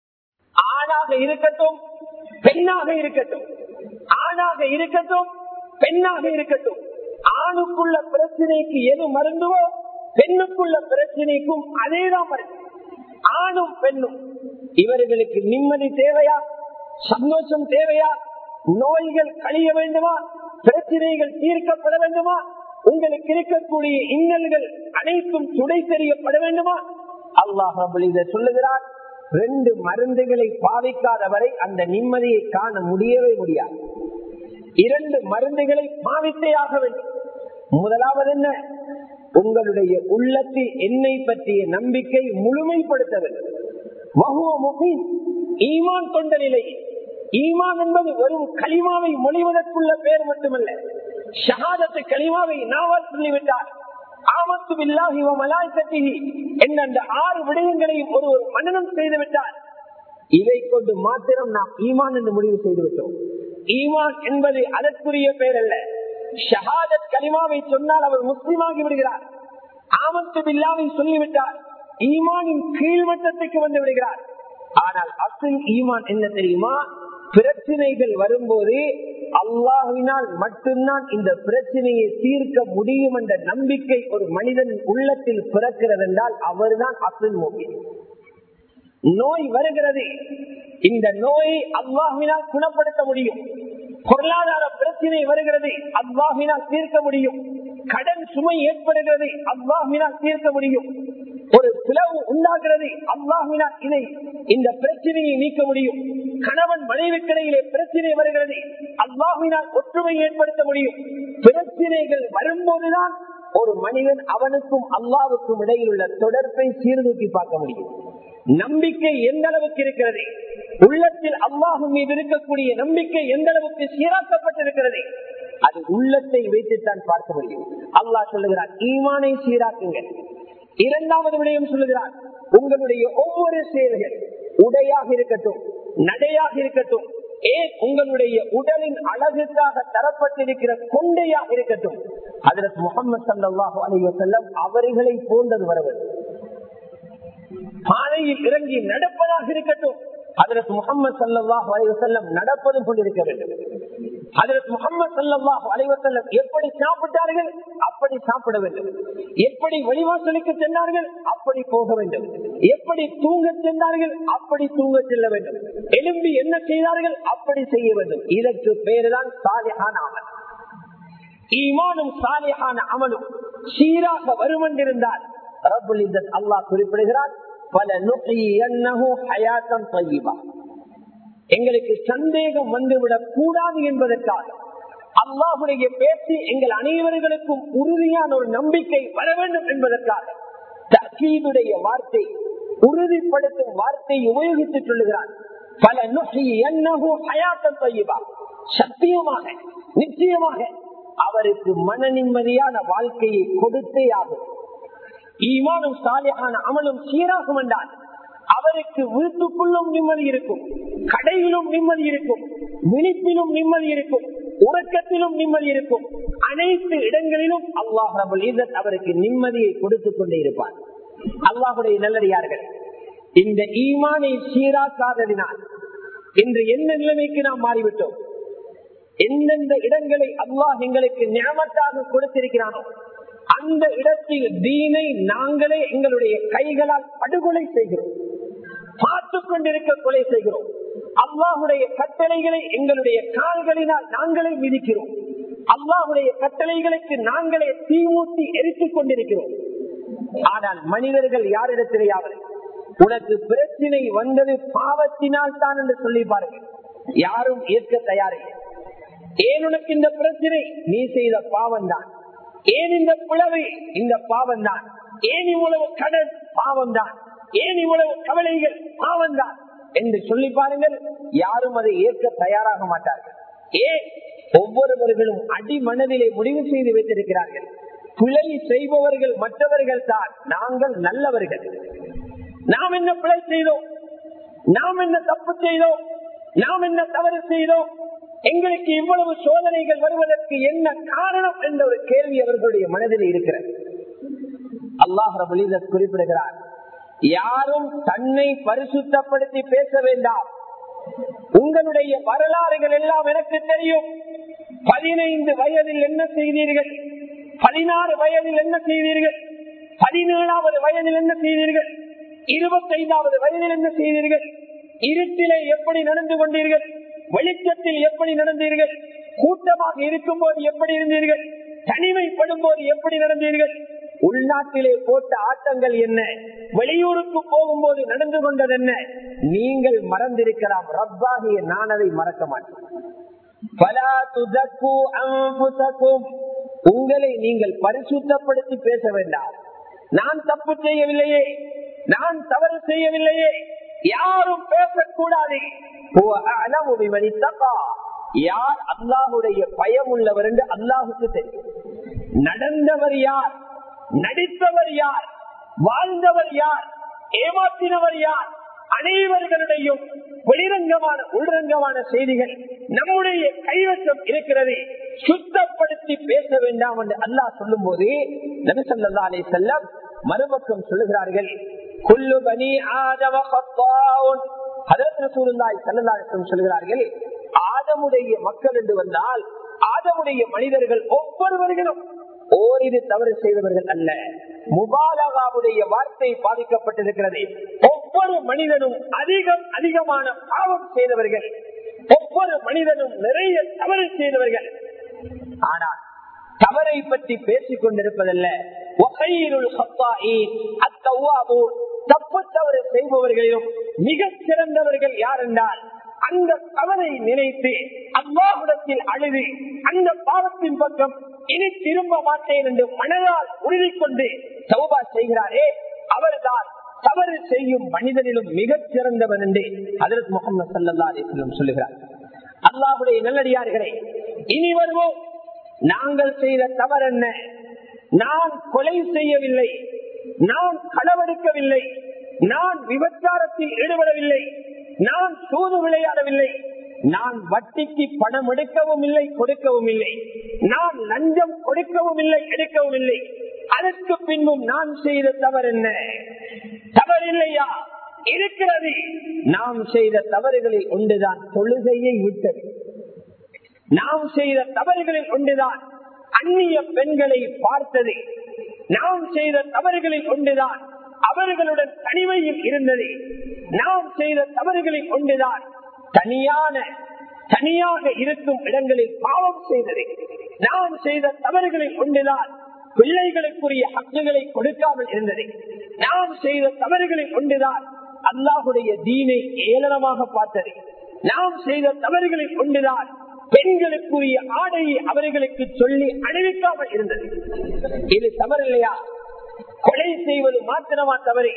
ஆணாக இருக்கட்டும் பெண்ணாக இருக்கட்டும் ஆணாக இருக்கட்டும் பெண்ணாக இருக்கட்டும் ஆணுக்குள்ள பிரச்சனைக்கு எது மருந்துவோ பெண்ணுக்குள்ள பிரச்சனைக்கும் அதேதான் மருந்து ஆணும் பெண்ணும் இவர்களுக்கு நிம்மதி தேவையா சந்தோஷம் தேவையா நோய்கள் கழிய வேண்டுமா பிரச்சனைகள் தீர்க்கப்பட வேண்டுமா உங்களுக்கு இருக்கக்கூடிய இன்னல்கள் அனைத்தும் துடை தெரியப்பட வேண்டுமா அல்லாஹ் இதை சொல்லுகிறார் ரெண்டு மருந்துகளை பாவிக்காதவரை அந்த நிம்மதியை காண முடியவே முடியாது இரண்டு மருந்துகளை பாவித்தே ஆக வேண்டும் முதலாவது என்ன உங்களுடைய உள்ளத்தில் என்னை பற்றிய நம்பிக்கை முழுமைப்படுத்த வேண்டும் ஈமான் கொண்ட நிலை ஈமான் என்பது வெறும் களிமாவை மொழிவதற்குள்ள பெயர் மட்டுமல்ல ஷஹாதத்து களிமாவை நாவல் சொல்லிவிட்டார் ஆமத்து பில்லாஹி மலாய்கத்திகி என்ற அந்த ஆறு விடயங்களையும் ஒருவர் மன்னனம் செய்து விட்டார் இதை கொண்டு மாத்திரம் நாம் ஈமான் என்று முடிவு செய்து விட்டோம் ஈமான் என்பது அதற்குரிய பெயர் அல்ல ஷஹாதத் கலிமாவை சொன்னால் அவர் முஸ்லிமாகி விடுகிறார் ஆமத்து பில்லாவை சொல்லிவிட்டார் ஈமானின் கீழ்மட்டத்துக்கு வந்து விடுகிறார் ஆனால் அசில் ஈமான் என்ன தெரியுமா பிரச்சனைகள் வரும்போது அல்லாஹினால் மட்டும்தான் இந்த பிரச்சனையை தீர்க்க முடியும் என்ற நம்பிக்கை ஒரு மனிதன் உள்ளத்தில் பிறக்கிறது என்றால் அவர்தான் அசில் மோகி நோய் வருகிறது இந்த நோயை அல்லாஹினால் குணப்படுத்த முடியும் பொருளாதார பிரச்சனை வருகிறது அல்லாஹினால் தீர்க்க முடியும் கடன் சுமை ஏற்படுகிறது அல்லாஹினால் தீர்க்க முடியும் ஒரு பிளவு உண்டாகிறது அல்லாஹினால் இதை இந்த பிரச்சனையை நீக்க முடியும் கணவன் மனைவிக்கிடையிலே பிரச்சனை வருகிறது அல்லாஹினால் ஒற்றுமை ஏற்படுத்த முடியும் பிரச்சனைகள் வரும்போதுதான் ஒரு மனிதன் அவனுக்கும் அல்லாவுக்கும் இடையில் உள்ள தொடர்பை சீர்தூக்கி பார்க்க முடியும் நம்பிக்கை எந்த அளவுக்கு இருக்கிறது உள்ளத்தில் அல்லாஹு மீது இருக்கக்கூடிய நம்பிக்கை எந்த அளவுக்கு சீராக்கப்பட்டிருக்கிறது அது உள்ளத்தை வைத்துத்தான் பார்க்க முடியும் அல்லாஹ் சொல்லுகிறார் ஈமானை சீராக்குங்க இரண்டாவது விடயம் சொல்லுகிறார் உங்களுடைய ஒவ்வொரு செயல்கள் உடையாக இருக்கட்டும் நடையாக இருக்கட்டும் ஏன் உங்களுடைய உடலின் அழகுக்காக தரப்பட்டிருக்கிற கொண்டையாக இருக்கட்டும் அதற்கு முகமது சல்லாஹூ அலி வசல்லம் அவர்களை போன்றது வர வேண்டும் பாதையில் இறங்கி நடப்பதாக இருக்கட்டும் அதற்கு முகமது சல்லாஹ் அலைவசல்லம் நடப்பதும் கொண்டிருக்க வேண்டும் அதற்கு முகமது சல்லாஹ் அலைவசல்லம் எப்படி சாப்பிட்டார்கள் அப்படி சாப்பிட வேண்டும் எப்படி வழிவாசலுக்கு சென்றார்கள் அப்படி போக வேண்டும் எப்படி தூங்க சென்றார்கள் அப்படி தூங்க செல்ல வேண்டும் எலும்பி என்ன செய்தார்கள் அப்படி செய்ய வேண்டும் இதற்கு பேருதான் சாலிஹான அமல் ஈமானும் சாலிஹான அமலும் சீராக வரும் என்றிருந்தால் ரபுல் இzzத் அல்லாஹ் குறிப்பிடுகிறார் பல எங்களுக்கு சந்தேகம் வந்துவிடக் கூடாது என்பதற்காக அல்லாஹுடைய பேச்சு எங்கள் அனைவர்களுக்கும் உறுதியான ஒரு நம்பிக்கை வர வேண்டும் என்பதற்காக தக்கீதுடைய வார்த்தை உறுதிப்படுத்தும் வார்த்தை உபயோகித்து சொல்லுகிறார் பல நுகி என்னகோ ஹயாத்தம் தையபா சத்தியமாக நிச்சயமாக அவருக்கு மன நிம்மதியான வாழ்க்கையை கொடுத்தே ஆகும் ஈமானும் சாலியான அமலும் சீராகும் என்றால் அவருக்கு வீட்டுக்குள்ளும் நிம்மதி இருக்கும் கடையிலும் நிம்மதி இருக்கும் விழிப்பிலும் நிம்மதி இருக்கும் உறக்கத்திலும் நிம்மதி இருக்கும் அனைத்து இடங்களிலும் அல்லாஹ் ரபுல் இசத் அவருக்கு நிம்மதியை கொடுத்துக் கொண்டே இருப்பார் அல்லாஹுடைய நல்லடியார்கள் இந்த ஈமானை சீராக்காததினால் இன்று என்ன நிலைமைக்கு நாம் மாறிவிட்டோம் எந்தெந்த இடங்களை அல்லாஹ் எங்களுக்கு ஞாபகத்தாக கொடுத்திருக்கிறானோ அந்த இடத்தில் தீனை நாங்களே எங்களுடைய கைகளால் படுகொலை செய்கிறோம் பார்த்து கொண்டிருக்க கொலை செய்கிறோம் அல்லாஹுடைய கட்டளைகளை எங்களுடைய கால்களினால் நாங்களே மிதிக்கிறோம் அல்லாஹுடைய கட்டளைகளுக்கு நாங்களே தீமூட்டி எரித்துக் கொண்டிருக்கிறோம் ஆனால் மனிதர்கள் யாரிடத்திலேயாவது உனக்கு பிரச்சனை வந்தது பாவத்தினால் தான் என்று சொல்லி பாருங்கள் யாரும் ஏற்க தயாரில்லை ஏன் உனக்கு இந்த பிரச்சனை நீ செய்த பாவம் தான் ஏன் இந்த பிளவு இந்த பாவம் தான் ஏன் இவ்வளவு கடன் பாவம் தான் ஏன் இவ்வளவு கவலைகள் பாவம் தான் என்று சொல்லி பாருங்கள் யாரும் அதை ஏற்க தயாராக மாட்டார்கள் ஏன் ஒவ்வொருவர்களும் அடி மனதிலே முடிவு செய்து வைத்திருக்கிறார்கள் பிழை செய்பவர்கள் மற்றவர்கள் தான் நாங்கள் நல்லவர்கள் நாம் என்ன பிழை செய்தோம் நாம் என்ன தப்பு செய்தோம் நாம் என்ன தவறு செய்தோம் எங்களுக்கு இவ்வளவு சோதனைகள் வருவதற்கு என்ன காரணம் என்ற ஒரு கேள்வி அவர்களுடைய மனதில் இருக்கிறது அல்லாஹ் ரபுலித குறிப்பிடுகிறார் யாரும் தன்னை பரிசுத்தப்படுத்தி பேச வேண்டாம் உங்களுடைய வரலாறுகள் எல்லாம் எனக்கு தெரியும் பதினைந்து வயதில் என்ன செய்தீர்கள் பதினாறு வயதில் என்ன செய்தீர்கள் பதினேழாவது வயதில் என்ன செய்தீர்கள் இருபத்தைந்தாவது வயதில் என்ன செய்தீர்கள் இருட்டிலே எப்படி நடந்து கொண்டீர்கள் வெளிச்சத்தில் எப்படி நடந்தீர்கள் கூட்டமாக இருக்கும் போது எப்படி இருந்தீர்கள் தனிமைப்படும் போது எப்படி நடந்தீர்கள் உள்நாட்டிலே போட்ட ஆட்டங்கள் என்ன வெளியூருக்கு போகும்போது நடந்து கொண்டது என்ன நீங்கள் மறந்திருக்கலாம் ரப்பாகிய நான் அதை மறக்க மாட்டேன் பலா துதக்கு அன்புதக்கும் உங்களை நீங்கள் பரிசுத்தப்படுத்தி பேச வேண்டாம் நான் தப்பு செய்யவில்லையே நான் தவறு செய்யவில்லையே யாரும் பேசக்கூடாது யார் அல்லாஹுடைய பயம் உள்ளவர் என்று அல்லாஹுக்கு தெரியும் நடந்தவர் யார் நடித்தவர் யார் வாழ்ந்தவர் யார் ஏமாற்றினவர் யார் அனைவர்களுடையும் வெளிரங்கமான உள்ரங்கமான செய்திகள் நம்முடைய கைவசம் இருக்கிறது சுத்தப்படுத்தி பேச வேண்டாம் என்று அல்லாஹ் சொல்லும் போது நபிசல்லா அலை செல்லம் மறுபக்கம் சொல்லுகிறார்கள் குல்லு பனி ஆதவ சொல்லுகிறார்கள் ஆதமுடைய மக்கள் என்று வந்தால் ஆதமுடைய மனிதர்கள் ஒவ்வொருவர்களும் ஓரிரு தவறு செய்தவர்கள் அல்ல முபாலகாவுடைய வார்த்தை பாதிக்கப்பட்டிருக்கிறது ஒவ்வொரு மனிதனும் அதிகம் அதிகமான பாவம் செய்தவர்கள் ஒவ்வொரு மனிதனும் நிறைய தவறு செய்தவர்கள் ஆனால் தவறை பற்றி பேசிக் கொண்டிருப்பதல்ல தப்பு தவறு செய்பவர்களிலும் மிக சிறந்தவர்கள் யார் என்றால் அந்த தவறை நினைத்து அல்லாஹிடத்தில் அழுது அந்த பாவத்தின் பக்கம் இனி திரும்ப மாட்டேன் என்று மனதால் உறுதி கொண்டு சௌபா செய்கிறாரே அவர்தான் தவறு செய்யும் மனிதனிலும் மிகச் சிறந்தவன் என்று அதற்கு முகமது சல்லா அலிஸ்லம் சொல்லுகிறார் அல்லாஹுடைய நல்லடியார்களே இனி வருவோம் நாங்கள் செய்த தவறு என்ன நான் கொலை செய்யவில்லை நான் களவெடுக்கவில்லை நான் விபச்சாரத்தில் ஈடுபடவில்லை நான் சூது விளையாடவில்லை நான் வட்டிக்கு பணம் எடுக்கவும் இல்லை கொடுக்கவும் இல்லை நான் லஞ்சம் கொடுக்கவும் இல்லை எடுக்கவும் இல்லை அதற்கு பின்பும் நான் செய்த தவறு என்ன தவறில்லையா இருக்கிறது நாம் செய்த தவறுகளில் ஒன்றுதான் தொழுகையை விட்டது நாம் செய்த தவறுகளில் ஒன்றுதான் அந்நிய பெண்களை பார்த்தது நாம் செய்த தவறுகளில் ஒன்றுதான் அவர்களுடன் தனிமையில் இருந்தது நாம் செய்த தவறுகளில் ஒன்றுதான் தனியான தனியாக இருக்கும் இடங்களில் பாவம் செய்தது நாம் செய்த தவறுகளில் ஒன்றுதான் பிள்ளைகளுக்குரிய ஹக்குகளை கொடுக்காமல் இருந்தது நாம் செய்த தவறுகளில் ஒன்றுதான் அல்லாஹுடைய தீனை ஏளனமாக பார்த்தது நாம் செய்த தவறுகளில் ஒன்றுதான் பெண்களுக்குரிய ஆடையை அவர்களுக்கு சொல்லி அணிவிக்காமல் இருந்தது இது தவறில்லையா கொலை செய்வது மாத்திரமா தவறு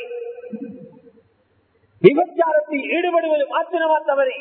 விபச்சாரத்தில் ஈடுபடுவது மாத்திரமா தவறு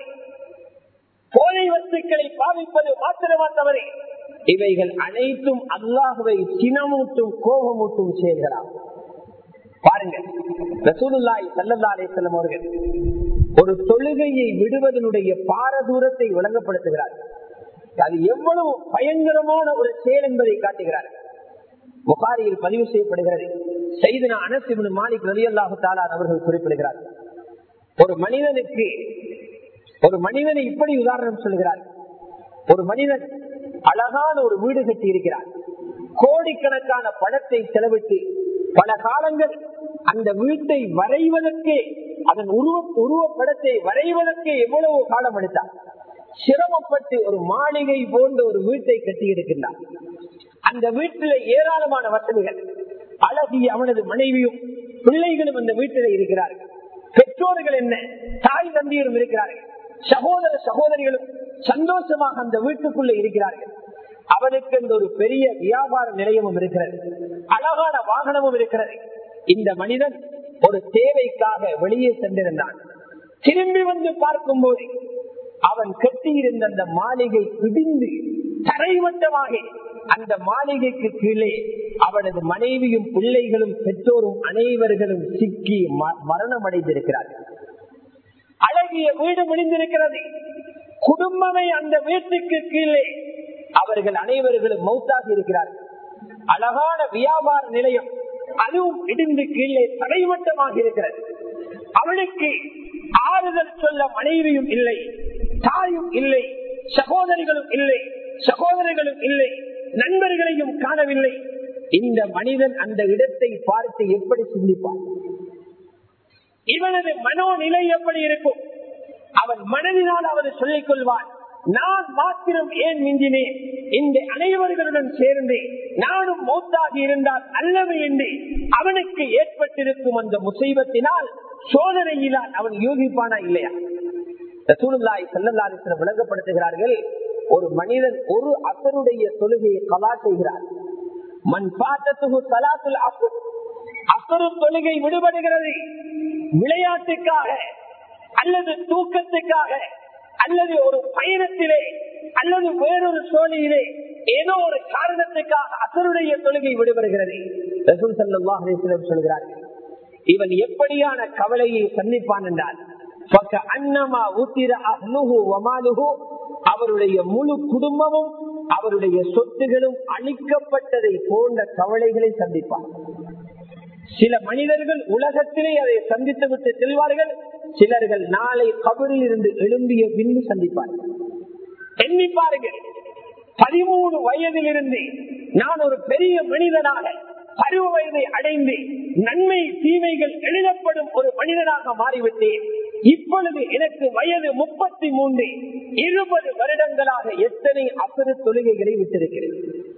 போதை வஸ்துக்களை பாவிப்பது மாத்திரமா தவறு இவைகள் அனைத்தும் அல்லாஹுவை சினமூட்டும் கோபமூட்டும் செயல்களாம் பாருங்கள் ரசூலுல்லாய் சல்லல்லா அலிசல்லம் அவர்கள் ஒரு தொழுகையை விடுவதனுடைய பாரதூரத்தை விளங்கப்படுத்துகிறார் அது எவ்வளவு பயங்கரமான ஒரு செயல் என்பதை காட்டுகிறார் புகாரியில் பதிவு செய்யப்படுகிறது செய்தனா அனசிபுன் மாலிக் ரவி அல்லாஹு தாலான் அவர்கள் குறிப்பிடுகிறார் ஒரு மனிதனுக்கு ஒரு மனிதனை இப்படி உதாரணம் சொல்கிறார் ஒரு மனிதன் அழகான ஒரு வீடு கட்டி இருக்கிறார் கோடிக்கணக்கான பணத்தை செலவிட்டு பல காலங்கள் அந்த வீட்டை வரைவதற்கே அதன் உருவ உருவப்படத்தை வரைவதற்கே எவ்வளவு காலம் எடுத்தார் சிரமப்பட்டு ஒரு மாளிகை போன்ற ஒரு வீட்டை கட்டி இருக்கின்றார் அந்த வீட்டில ஏராளமான வசதிகள் அழகிய அவனது மனைவியும் பிள்ளைகளும் அந்த வீட்டில் இருக்கிறார்கள் பெற்றோர்கள் என்ன தாய் தந்தையரும் இருக்கிறார்கள் சகோதர சகோதரிகளும் சந்தோஷமாக அந்த வீட்டுக்குள்ள இருக்கிறார்கள் அவனுக்கு இந்த ஒரு பெரிய வியாபார நிலையமும் இருக்கிறது அழகான வாகனமும் இருக்கிறது இந்த மனிதன் ஒரு தேவைக்காக வெளியே சென்றிருந்தான் திரும்பி வந்து பார்க்கும் போது அவன் கட்டியிருந்த அந்த மாளிகை பிடிந்து தரைமட்டமாக அந்த மாளிகைக்கு கீழே அவனது மனைவியும் பிள்ளைகளும் பெற்றோரும் அனைவர்களும் சிக்கி மரணம் அடைந்திருக்கிறார்கள் அழகிய வீடு முடிந்திருக்கிறது குடும்பமே அந்த வீட்டுக்கு கீழே அவர்கள் அனைவர்களும் மௌத்தாகி இருக்கிறார்கள் அழகான வியாபார நிலையம் அதுவும் இடிந்து கீழே தரைமட்டமாக இருக்கிறது அவளுக்கு ஆறுதல் சொல்ல மனைவியும் இல்லை தாயும் இல்லை சகோதரிகளும் இல்லை சகோதரர்களும் இல்லை நண்பர்களையும் காணவில்லை இந்த மனிதன் அந்த இடத்தை பார்த்து எப்படி சிந்திப்பான் இவனது மனோநிலை எப்படி இருக்கும் அவன் மனதினால் அவர் சொல்லிக் கொள்வான் நான் மாத்திரம் ஏன் மிஞ்சினேன் இந்த அனைவர்களுடன் சேர்ந்து நானும் மௌத்தாகி இருந்தால் நல்லது என்று அவனுக்கு ஏற்பட்டிருக்கும் அந்த முசைவத்தினால் சோதனையினால் அவன் யோகிப்பானா இல்லையா ரசூலுல்லாஹி ஸல்லல்லாஹு அலைஹி வஸல்லம் விளங்கப்படுத்துகிறார்கள் ஒரு மனிதன் ஒரு அசருடைய தொழுகையை கலா செய்கிறார் மண் பாத்தத்துகு சலாத்துல் அசர் அசரு தொழுகை விடுபடுகிறது விளையாட்டுக்காக அல்லது தூக்கத்துக்காக அல்லது ஒரு பயணத்திலே அல்லது வேறொரு சோழியிலே ஏதோ ஒரு காரணத்துக்காக அசருடைய தொழுகை விடுபடுகிறது ரசூல் ஸல்லல்லாஹு அலைஹி வஸல்லம் சொல்கிறார்கள் இவன் எப்படியான கவலையை சந்திப்பான் என்றால் அன்னமா ஊத்திர அஹ்லுஹு வமாலுஹு அவருடைய முழு குடும்பமும் அவருடைய சொத்துகளும் அழிக்கப்பட்டதை போன்ற கவலைகளை சந்திப்பார் சில மனிதர்கள் உலகத்திலே அதை சந்தித்து விட்டு செல்வார்கள் சிலர்கள் நாளை கபரில் இருந்து எழும்பிய பின்பு சந்திப்பார்கள் எண்ணி பாருங்கள் பதிமூணு வயதிலிருந்து நான் ஒரு பெரிய மனிதனாக பருவ வயதை அடைந்து நன்மை தீமைகள் எழுதப்படும் ஒரு மனிதனாக மாறிவிட்டேன் இப்பொழுது எனக்கு வயது முப்பத்தி மூன்று இருபது வருடங்களாக எத்தனை அசரு தொழுகைகளை விட்டிருக்கிறேன்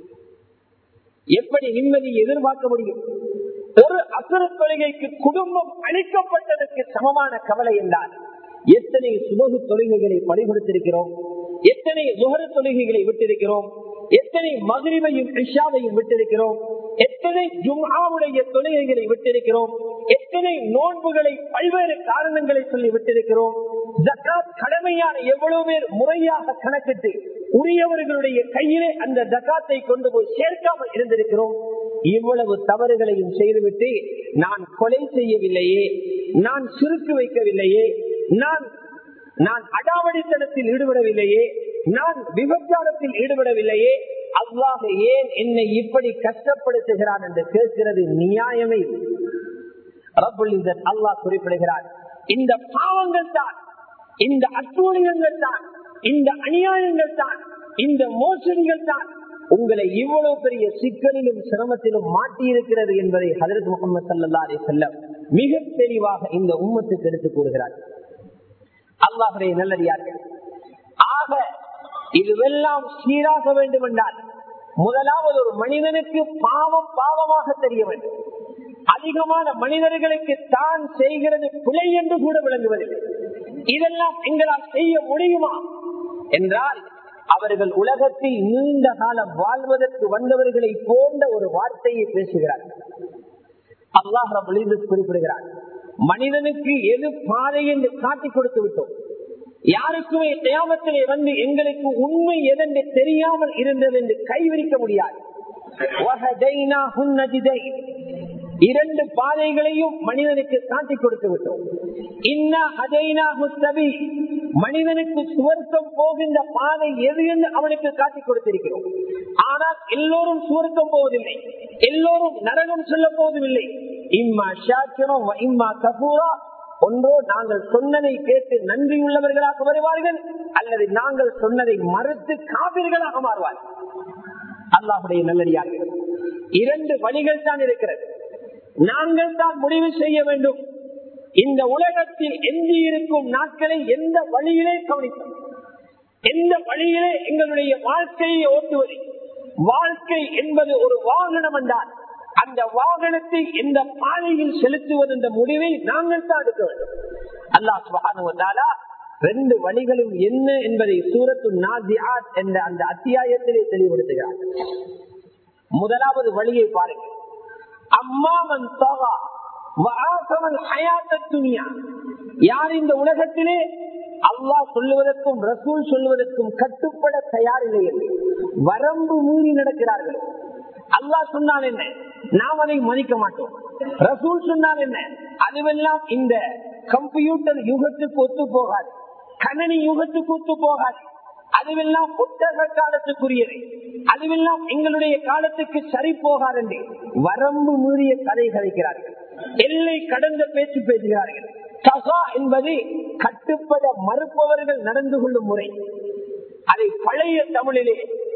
எப்படி நிம்மதி எதிர்பார்க்க முடியும் ஒரு அசுர தொழுகைக்கு குடும்பம் அழிக்கப்பட்டதற்கு சமமான கவலை என்றால் எத்தனை சுபகு தொழுகைகளை பறிகொடுத்திருக்கிறோம் எத்தனை முகர தொழுகைகளை விட்டிருக்கிறோம் எத்தனை மகிழ்வையும் இஷாவையும் விட்டிருக்கிறோம் எத்தனை ஜும்ஆவுடைய தொழுகைகளை விட்டிருக்கிறோம் எத்தனை நோன்புகளை பல்வேறு காரணங்களை சொல்லி விட்டிருக்கிறோம் ஜக்காத் கடமையான எவ்வளவு பேர் முறையாக கணக்கிட்டு உரியவர்களுடைய கையிலே அந்த ஜக்காத்தை கொண்டு போய் சேர்க்காமல் இருந்திருக்கிறோம் இவ்வளவு தவறுகளையும் செய்துவிட்டு நான் கொலை செய்யவில்லையே நான் சுருக்கு வைக்கவில்லையே நான் நான் அடாவடித்தனத்தில் ஈடுபடவில்லையே நான் விபச்சாரத்தில் ஈடுபடவில்லையே அல்லாஹ் ஏன் என்னை இப்படி கஷ்டப்படுத்துகிறான் என்று கேட்கிறது நியாயமே அல்லாஹ் குறிப்பிடுகிறார் இந்த பாவங்கள் தான் இந்த அட்டூழியங்கள் தான் இந்த அநியாயங்கள் தான் இந்த மோசடிகள் தான் உங்களை இவ்வளவு பெரிய சிக்கலிலும் சிரமத்திலும் மாட்டியிருக்கிறது என்பதை ஹதரத் முகமது சல்லா அலி செல்லம் மிக தெளிவாக இந்த உம்மத்துக்கு எடுத்து கூறுகிறார் அல்லாஹுடைய நல்லடியார்கள் ஆக இதுவெல்லாம் சீராக வேண்டும் என்றால் முதலாவது ஒரு மனிதனுக்கு பாவம் பாவமாக தெரிய வேண்டும் அதிகமான மனிதர்களுக்கு தான் செய்கிறது பிழை என்று கூட விளங்குவதில்லை இதெல்லாம் எங்களால் செய்ய முடியுமா என்றால் அவர்கள் உலகத்தில் நீண்ட காலம் வாழ்வதற்கு வந்தவர்களை போன்ற ஒரு வார்த்தையை பேசுகிறார்கள் அல்லாஹ் குறிப்பிடுகிறார் மனிதனுக்கு எது பாதை என்று காட்டி கொடுத்து விட்டோம் யாருக்குமே தேவத்திலே வந்து எங்களுக்கு உண்மை எதென்று தெரியாமல் இருந்தது என்று கைவிரிக்க முடியாது இரண்டு பாதைகளையும் மனிதனுக்கு காட்டி கொடுத்து விட்டோம் இன்னா அதைனா முஸ்தபி மனிதனுக்கு சுவர்க்கம் போகின்ற பாதை எது என்று அவனுக்கு காட்டி கொடுத்திருக்கிறோம் ஆனால் எல்லோரும் சுவர்க்கம் போவதில்லை எல்லோரும் நரகம் சொல்ல போவதில்லை இம்மா ஷாக்கிரம் இம்மா கபூரா ஒன்றோ நாங்கள் சொன்னதை கேட்டு நன்றி உள்ளவர்களாக வருவார்கள் அல்லது நாங்கள் சொன்னதை மறுத்து காவிர்களாக மாறுவார்கள் அல்லாஹுடைய நல்லடியார்கள் இரண்டு வழிகள் தான் இருக்கிறது நாங்கள் தான் முடிவு செய்ய வேண்டும் இந்த உலகத்தில் எஞ்சி இருக்கும் நாட்களை எந்த வழியிலே கவனிப்போம் எந்த வழியிலே எங்களுடைய வாழ்க்கையை ஓட்டுவது வாழ்க்கை என்பது ஒரு வாகனம் என்றால் அந்த வாகனத்தை எந்த பாதையில் செலுத்துவது என்ற முடிவை நாங்கள் தான் எடுக்க வேண்டும் அல்லாஹ் சுபானுவதாலா ரெண்டு வழிகளும் என்ன என்பதை சூரத்து நாசியாத் என்ற அந்த அத்தியாயத்திலே தெளிவுபடுத்துகிறார் முதலாவது வழியை பாருங்கள் அம்மாமன் தோகா யார் இந்த உலகத்திலே அல்லாஹ் சொல்லுவதற்கும் ரசூல் சொல்லுவதற்கும் கட்டுப்பட தயாரில்லை என்று வரம்பு மீறி நடக்கிறார்கள் அல்லாஹ் சொன்னால் என்ன நாம் அதை மதிக்க மாட்டோம் ரசூல் சொன்னால் என்ன அதுவெல்லாம் இந்த கம்ப்யூட்டர் யுகத்துக்கு ஒத்து போகாது கணனி யுகத்துக்கு ஒத்து போகாது அதுவெல்லாம் புத்தக காலத்துக்குரியது அதுவெல்லாம் எங்களுடைய காலத்துக்கு சரி போகாது என்று வரம்பு மீறிய கதை கதைக்கிறார்கள் எல்லை கடந்த பேச்சு பேசுகிறார்கள் சகா என்பது கட்டுப்பட மறுப்பவர்கள் நடந்து கொள்ளும் முறை அதை பழைய தமிழிலே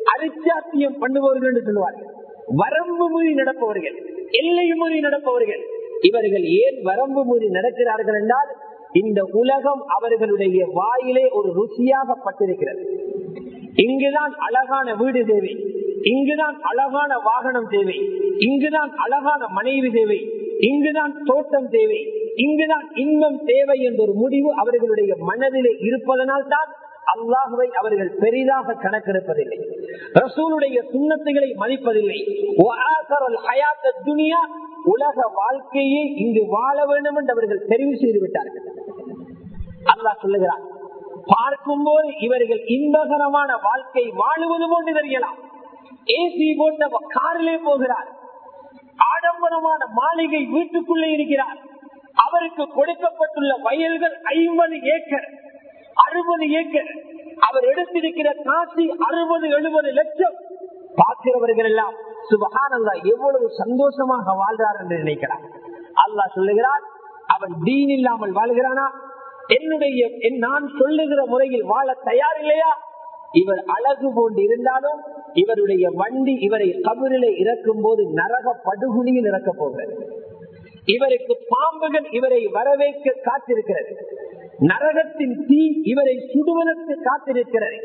அரிச்சாத்தியம் பண்ணுபவர்கள் என்று சொல்லுவார்கள் வரம்பு மீறி நடப்பவர்கள் எல்லை மீறி நடப்பவர்கள் இவர்கள் ஏன் வரம்பு மீறி நடக்கிறார்கள் என்றால் இந்த உலகம் அவர்களுடைய வாயிலே ஒரு ருசியாகப்பட்டிருக்கிறது இங்குதான் அழகான வீடு தேவை இங்குதான் அழகான வாகனம் தேவை இங்குதான் அழகான மனைவி தேவை இங்குதான் தோட்டம் தேவை இங்குதான் இன்பம் தேவை என்ற ஒரு முடிவு அவர்களுடைய மனதிலே இருப்பதனால் தான் அல்லாஹுவை அவர்கள் பெரிதாக கணக்கெடுப்பதில்லை ரசூலுடைய சுண்ணத்துகளை மதிப்பதில்லை துனியா உலக வாழ்க்கையை இங்கு வாழ வேண்டும் என்று அவர்கள் தெரிவு செய்து விட்டார்கள் அல்லாஹ் சொல்லுகிறார் பார்க்கும்போது இவர்கள் இன்பகரமான வாழ்க்கை வாழுவது போன்று தெரியலாம் ஏசி போட்ட காரிலே போகிறார் ஆடம்பரமான மாளிகை வீட்டுக்குள்ளே இருக்கிறார் அவருக்கு கொடுக்கப்பட்டுள்ள வயல்கள் ஐம்பது ஏக்கர் அறுபது ஏக்கர் அவர் எடுத்திருக்கிற காசி அறுபது எழுபது லட்சம் பார்க்கிறவர்கள் எல்லாம் சுபகானல்லா எவ்வளவு சந்தோஷமாக வாழ்றார் என்று நினைக்கிறார் அல்லாஹ் சொல்லுகிறார் அவன் தீன் இல்லாமல் வாழ்கிறானா என்னுடைய நான் சொல்லுகிற முறையில் வாழ தயார் இல்லையா இவர் அழகு போன்று இருந்தாலும் இவருடைய வண்டி இவரை கபரிலே இறக்கும் போது நரக படுகுழியில் இறக்க போகிறது இவருக்கு பாம்புகள் இவரை வரவேற்க காத்திருக்கிறது நரகத்தின் தீ இவரை சுடுவதற்கு காத்திருக்கிறது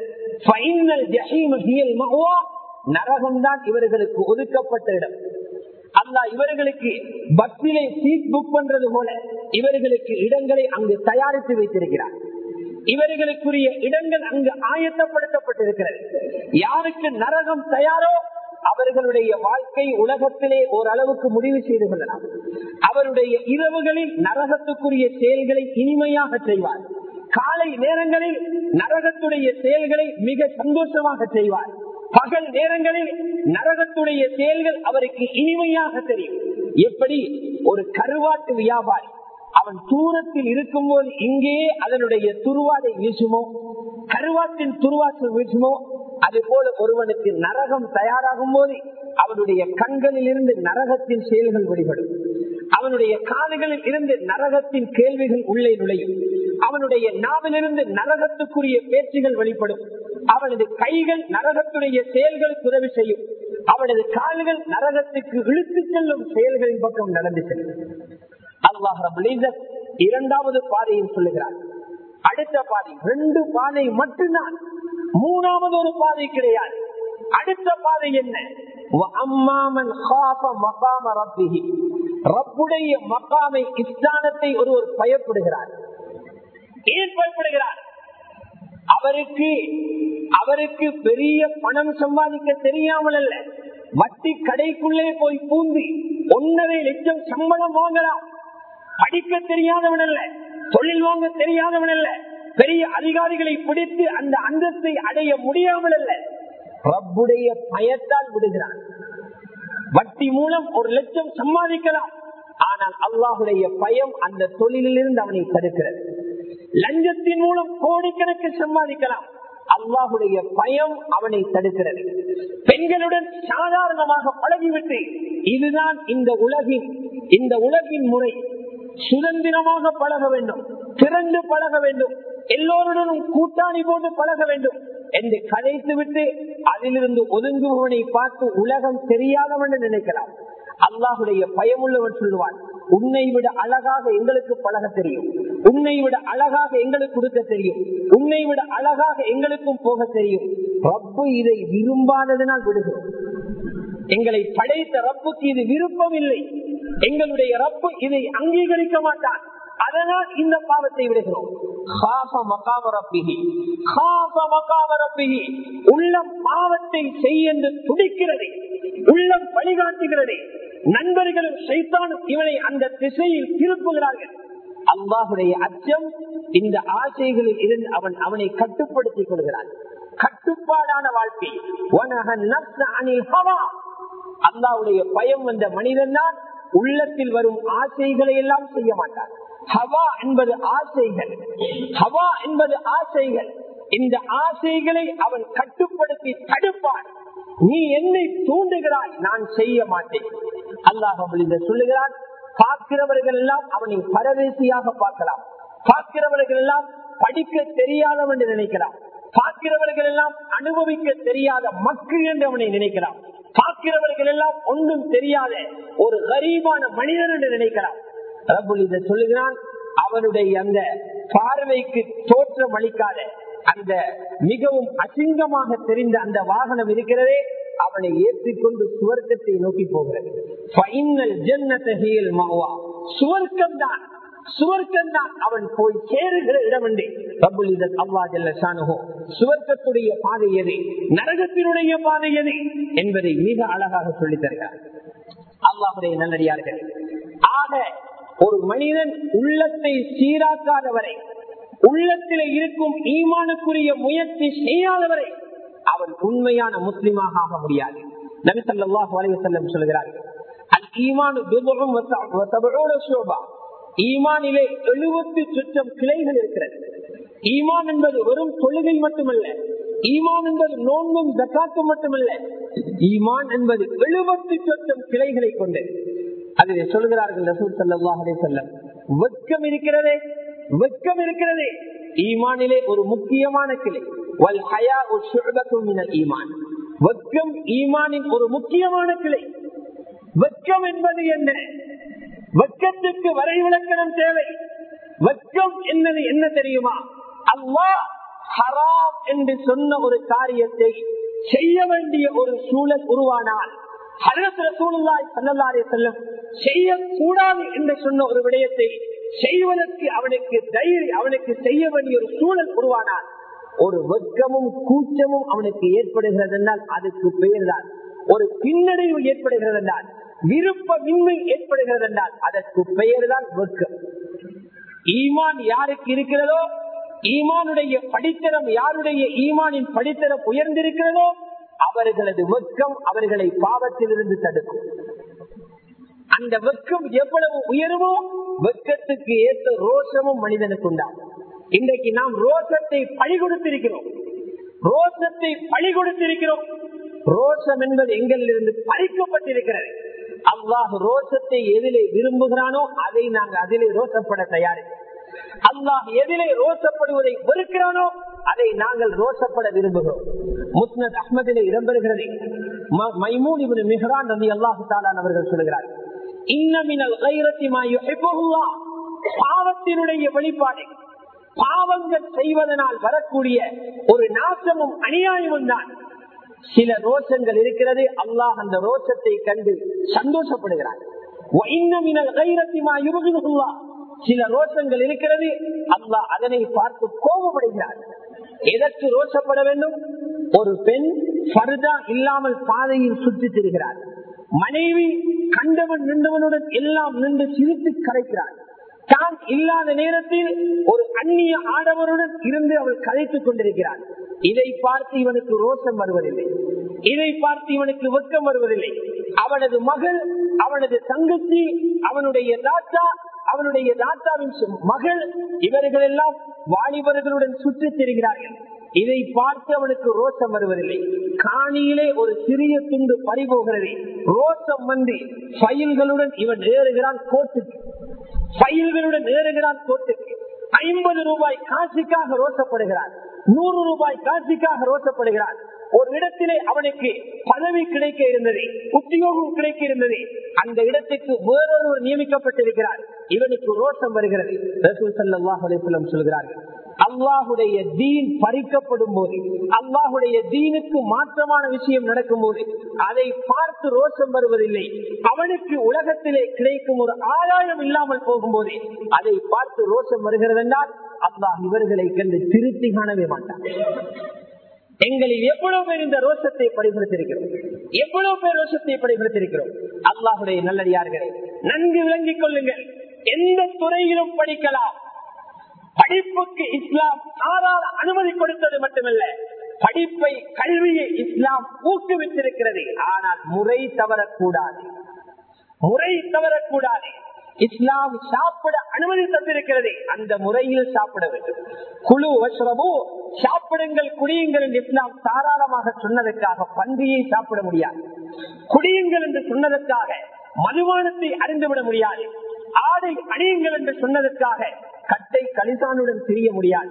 நரகம்தான் இவர்களுக்கு ஒதுக்கப்பட்ட இடம் அல்லா இவர்களுக்கு பஸ்ஸிலே சீட் புக் பண்றது போல இவர்களுக்கு இடங்களை அங்கு தயாரித்து வைத்திருக்கிறார் இவர்களுக்குரிய இடங்கள் அங்கு ஆயத்தப்படுத்தப்பட்டிருக்கிறது யாருக்கு நரகம் தயாரோ அவர்களுடைய வாழ்க்கை உலகத்திலே ஓரளவுக்கு முடிவு செய்து கொள்ளலாம் அவருடைய இரவுகளில் நரகத்துக்குரிய செயல்களை இனிமையாக செய்வார் காலை நேரங்களில் நரகத்துடைய செயல்களை மிக சந்தோஷமாக செய்வார் பகல் நேரங்களில் நரகத்துடைய செயல்கள் அவருக்கு இனிமையாக தெரியும் எப்படி ஒரு கருவாட்டு வியாபாரி அவன் தூரத்தில் இருக்கும் போது இங்கேயே அதனுடைய துருவாடை வீசுமோ கருவாட்டின் துருவாசல் வீசுமோ அது போல ஒருவனுக்கு நரகம் தயாராகும் போது அவனுடைய கண்களில் இருந்து நரகத்தின் செயல்கள் வெளிப்படும் அவனுடைய காதுகளில் இருந்து நரகத்தின் கேள்விகள் உள்ளே நுழையும் அவனுடைய நாவிலிருந்து நரகத்துக்குரிய பேச்சுகள் வெளிப்படும் அவனது கைகள் நரகத்துடைய செயல்களுக்கு உதவி செய்யும் அவனது கால்கள் நரகத்துக்கு இழுத்து செல்லும் செயல்களின் பக்கம் நடந்து செல்லும் அல்லாஹ் இரண்டாவது பாதையில் சொல்லுகிறார் அடுத்த பாதை ரெண்டு பாதை மட்டும்தான் மூணாவது ஒரு பாதை கிடையாது அடுத்த பாதை என்ன அம்மாமன் ரப்புடைய மக்காமை இஸ்தானத்தை ஒருவர் பயப்படுகிறார் ஏன் பயப்படுகிறார் அவருக்கு அவருக்கு பெரிய பணம் சம்பாதிக்க தெரியாமல் அல்ல வட்டி கடைக்குள்ளே போய் பூந்தி ஒன்னரை லட்சம் சம்பளம் வாங்கலாம் படிக்க தெரியாதவன் அல்ல தொழில் வாங்க தெரியாதவன் அல்ல பெரிய அதிகாரிகளை பிடித்து அந்த அந்தத்தை அடைய முடியாமல் அல்ல ரப்புடைய பயத்தால் விடுகிறான் வட்டி மூலம் ஒரு லட்சம் சம்பாதிக்கலாம் ஆனால் அல்லாஹுடைய பயம் அந்த தொழிலிலிருந்து அவனை தடுக்கிறது லஞ்சத்தின் மூலம் கோடிக்கணக்கு சம்பாதிக்கலாம் அல்லாஹுடைய பயம் அவனை தடுக்கிறது பெண்களுடன் சாதாரணமாக பழகிவிட்டு இதுதான் இந்த உலகின் இந்த உலகின் முறை சுதந்திரமாக பழக வேண்டும் திறந்து பழக வேண்டும் எல்லோருடனும் கூட்டாளி போட்டு பழக வேண்டும் என்று கதைத்து விட்டு அதிலிருந்து ஒதுங்குபவனை பார்த்து உலகம் தெரியாதவன் நினைக்கலாம் அல்லாஹுடைய பயமுள்ளவன் சொல்லுவான் உன்னை விட அழகாக எங்களுக்கு பழக தெரியும் உன்னை விட அழகாக எங்களுக்கு கொடுக்க தெரியும் உன்னை விட அழகாக எங்களுக்கும் போக தெரியும் ரப்பு இதை விரும்பாததனால் விடுகிறோம் எங்களை படைத்த ரப்புக்கு இது விருப்பம் இல்லை எங்களுடைய ரப்பு இதை அங்கீகரிக்க மாட்டான் அதனால் இந்த பாவத்தை விடுகிறோம் உள்ளம் பாவத்தை செய்ய துடிக்கிறது உள்ளம் வழிகாட்டுகிறது நண்பர்களும் சைத்தானும் இவனை அந்த திசையில் திருப்புகிறார்கள் அல்லாஹுடைய அச்சம் இந்த ஆசைகளில் இருந்து அவன் அவனை கட்டுப்படுத்திக் கொள்கிறான் கட்டுப்பாடான வாழ்க்கை அல்லாவுடைய பயம் வந்த மனிதன் தான் உள்ளத்தில் வரும் ஆசைகளை எல்லாம் செய்ய மாட்டான் ஹவா என்பது ஆசைகள் ஹவா என்பது ஆசைகள் இந்த ஆசைகளை அவன் கட்டுப்படுத்தி தடுப்பான் நீ என்னை தூண்டுகிறாய் நான் செய்ய மாட்டேன் அல்லாஹ் சொல்லுகிறான் பார்க்கிறவர்கள் எல்லாம் அவனை பரதேசியாக பார்க்கலாம் பார்க்கிறவர்கள் எல்லாம் படிக்க தெரியாதவன் என்று நினைக்கலாம் பார்க்கிறவர்கள் எல்லாம் அனுபவிக்க தெரியாத மக்கள் என்று அவனை நினைக்கிறான் பார்க்கிறவர்கள் எல்லாம் ஒன்றும் தெரியாத ஒரு கரீபான மனிதன் என்று நினைக்கிறான் ரப்புல் இதை சொல்லுகிறான் அவனுடைய அந்த பார்வைக்கு தோற்றம் அளிக்காத அந்த மிகவும் அசிங்கமாக தெரிந்த அந்த வாகனம் இருக்கிறதே அவனை ஏற்றிக்கொண்டு சுவர்க்கத்தை நோக்கி போகிறது சுவர்க்கம் தான் சுவர்க்கம் தான் அவன் போய் சேருகிற இடம் என்று அல்லா ஜல்லோ சுவர்க்கத்துடைய பாதை எது நரகத்தினுடைய பாதை எது என்பதை மிக அழகாக சொல்லித் தருகிறார் அல்லாஹுடைய நல்லடியார்கள் ஆக ஒரு மனிதன் உள்ளத்தை சீராக்காதவரை உள்ளத்தில் இருக்கும் ஈமானுக்குரிய முயற்சி செய்யாதவரை அவன் உண்மையான முஸ்லிமாக ஆக முடியாது நபி ஸல்லல்லாஹு அலைஹி வஸல்லம் சொல்கிறார்கள் அல் ஈமானு பிதுஉம் வ சபஊன ஷுபா ஈமானிலே 70 சுற்றம் கிளைகள் இருக்கிறது ஈமான் என்பது வெறும் தொழுகை மட்டுமல்ல ஈமான் என்பது நோன்பும் ஜக்காத்தும் மட்டுமல்ல ஈமான் என்பது 70 சொச்சம் கிளைகளை கொண்டது அதிலே சொல்கிறார்கள் ரசூல் ஸல்லல்லாஹு அலைஹி வஸல்லம் வெட்கம் இருக்கிறதே வெட்கம் இருக்கிறதே ஈமானிலே ஒரு முக்கியமான கிளை வல் ஹயாஉ ஷுஅபத்தும் மினல் ஈமான் வெட்கம் ஈமானின் ஒரு முக்கியமான கிளை வெட்கம் என்பது என்ன வெட்கத்துக்கு வரை விளக்கணம் தேவை வெட்கம் என்னது என்ன தெரியுமா அல்லாஹ் ஹராம் என்று சொன்ன ஒரு காரியத்தை செய்ய வேண்டிய ஒரு சூழல் உருவானால் செய்யக்கூடாது என்று சொன்ன ஒரு விடயத்தை செய்வதற்கு அவனுக்கு தைரியம் அவனுக்கு செய்ய வேண்டிய ஒரு சூழல் உருவானால் ஒரு வெட்கமும் கூச்சமும் அவனுக்கு ஏற்படுகிறது என்றால் அதுக்கு பெயர்தான் ஒரு பின்னடைவு ஏற்படுகிறது என்றால் விருப்பமின்மை ஏற்படுகிறது என்றால் அதற்கு பெயர்தான் வெட்கம் ஈமான் யாருக்கு இருக்கிறதோ ஈமானுடைய படித்தரம் யாருடைய ஈமானின் படித்தரம் உயர்ந்திருக்கிறதோ அவர்களது வெட்கம் அவர்களை பாவத்திலிருந்து தடுக்கும் அந்த வெட்கம் எவ்வளவு உயருமோ வெட்கத்துக்கு ஏற்ற ரோஷமும் மனிதனுக்கு உண்டாகும் இன்றைக்கு நாம் ரோஷத்தை பழி கொடுத்திருக்கிறோம் ரோஷத்தை பழி கொடுத்திருக்கிறோம் ரோஷம் என்பது எங்களிலிருந்து பறிக்கப்பட்டிருக்கிறது அல்லாஹ் ரோஷத்தை எதிலே விரும்புகிறானோ அதை நாங்கள் அதிலே ரோஷப்பட தயாரிக்கிறோம் அல்லாஹ் எதிலே ரோஷப்படுவதை வெறுக்கிறானோ அதை நாங்கள் ரோஷப்பட விரும்புகிறோம் முஸ்னத் அஹ்மதிலே இடம்பெறுகிறது மைமூன் இவனு மிஹரான் ரவி அல்லாஹு தாலான் அவர்கள் சொல்கிறார்கள் இன்னமினல் பாவத்தினுடைய வெளிப்பாடு பாவங்கள் செய்வதனால் வரக்கூடிய ஒரு நாசமும் அநியாயமும் தான் சில ரோஷங்கள் இருக்கிறது அல்லாஹ் அந்த ரோஷத்தை கண்டு சந்தோஷப்படுகிறார் சில ரோஷங்கள் இருக்கிறது அல்லாஹ் அதனை பார்த்து கோபப்படுகிறார் எதற்கு ரோஷப்பட வேண்டும் ஒரு பெண் பருதா இல்லாமல் பாதையில் சுற்றி திரிகிறார் மனைவி கண்டவன் நின்றவனுடன் எல்லாம் நின்று சிரித்து கரைக்கிறார் தான் இல்லாத நேரத்தில் ஒரு அந்நிய ஆடவருடன் இருந்து அவள் கதைத்துக் கொண்டிருக்கிறார் இதை பார்த்து இவனுக்கு ரோஷம் வருவதில்லை இதை பார்த்து இவனுக்கு வெட்கம் வருவதில்லை அவனது மகள் அவனது தங்கச்சி அவனுடைய தாத்தா அவனுடைய தாத்தாவின் மகள் இவர்கள் எல்லாம் வாலிபர்களுடன் சுற்றித் திரிகிறார்கள் இதை பார்த்து அவனுக்கு ரோஷம் வருவதில்லை காணியிலே ஒரு சிறிய துண்டு பறிபோகிறது ரோஷம் வந்து ஃபைல்களுடன் இவன் ஏறுகிறான் கோட்டுக்கு ஃபைல்களுடன் ஏறுகிறான் கோட்டுக்கு ஐம்பது ரூபாய் காசிக்காக ரோசப்படுகிறார் நூறு ரூபாய் காசிக்காக ரோசப்படுகிறார் ஒரு இடத்திலே அவனுக்கு பதவி கிடைக்க இருந்தது உத்தியோகம் கிடைக்க இருந்தது அந்த இடத்துக்கு வேறொருவர் நியமிக்கப்பட்டிருக்கிறார் இவனுக்கு ரோஷம் வருகிறது ரசூல் சல்லாஹ் அலிஸ்லம் சொல்கிறார்கள் அல்லாஹுடைய தீன் பறிக்கப்படும் போது அல்லாஹுடைய தீனுக்கு மாற்றமான விஷயம் நடக்கும் போது அதை பார்த்து ரோஷம் வருவதில்லை அவனுக்கு உலகத்திலே கிடைக்கும் ஒரு ஆதாயம் இல்லாமல் போகும்போது அதை பார்த்து ரோஷம் வருகிறது என்றால் அல்லாஹ் இவர்களை கண்டு திருப்தி காணவே மாட்டான் எங்களில் எவ்வளவு பேர் இந்த ரோஷத்தை பரிபடுத்திருக்கிறோம் எவ்வளவு பேர் ரோஷத்தை பரிபடுத்திருக்கிறோம் அல்லாஹுடைய நல்லடியார்களே நன்கு விளங்கிக் கொள்ளுங்கள் எந்த துறையிலும் படிக்கலாம் படிப்புக்கு இஸ்லாம் சாதாரண அனுமதி கொடுத்தது மட்டுமல்ல படிப்பை கல்வியை இஸ்லாம் ஊக்குவித்திருக்கிறது ஆனால் முறை தவறக்கூடாது முறை தவறக்கூடாது இஸ்லாம் சாப்பிட அனுமதி தந்திருக்கிறது அந்த முறையில் சாப்பிட வேண்டும் குழு வஷ்ரபு சாப்பிடுங்கள் குடியுங்கள் என்று இஸ்லாம் தாராளமாக சொன்னதற்காக பன்றியை சாப்பிட முடியாது குடியுங்கள் என்று சொன்னதற்காக மதுபானத்தை அறிந்துவிட முடியாது ஆடை அணியுங்கள் என்று சொன்னதற்காக கட்டை கலிசானுடன் தெரிய முடியாது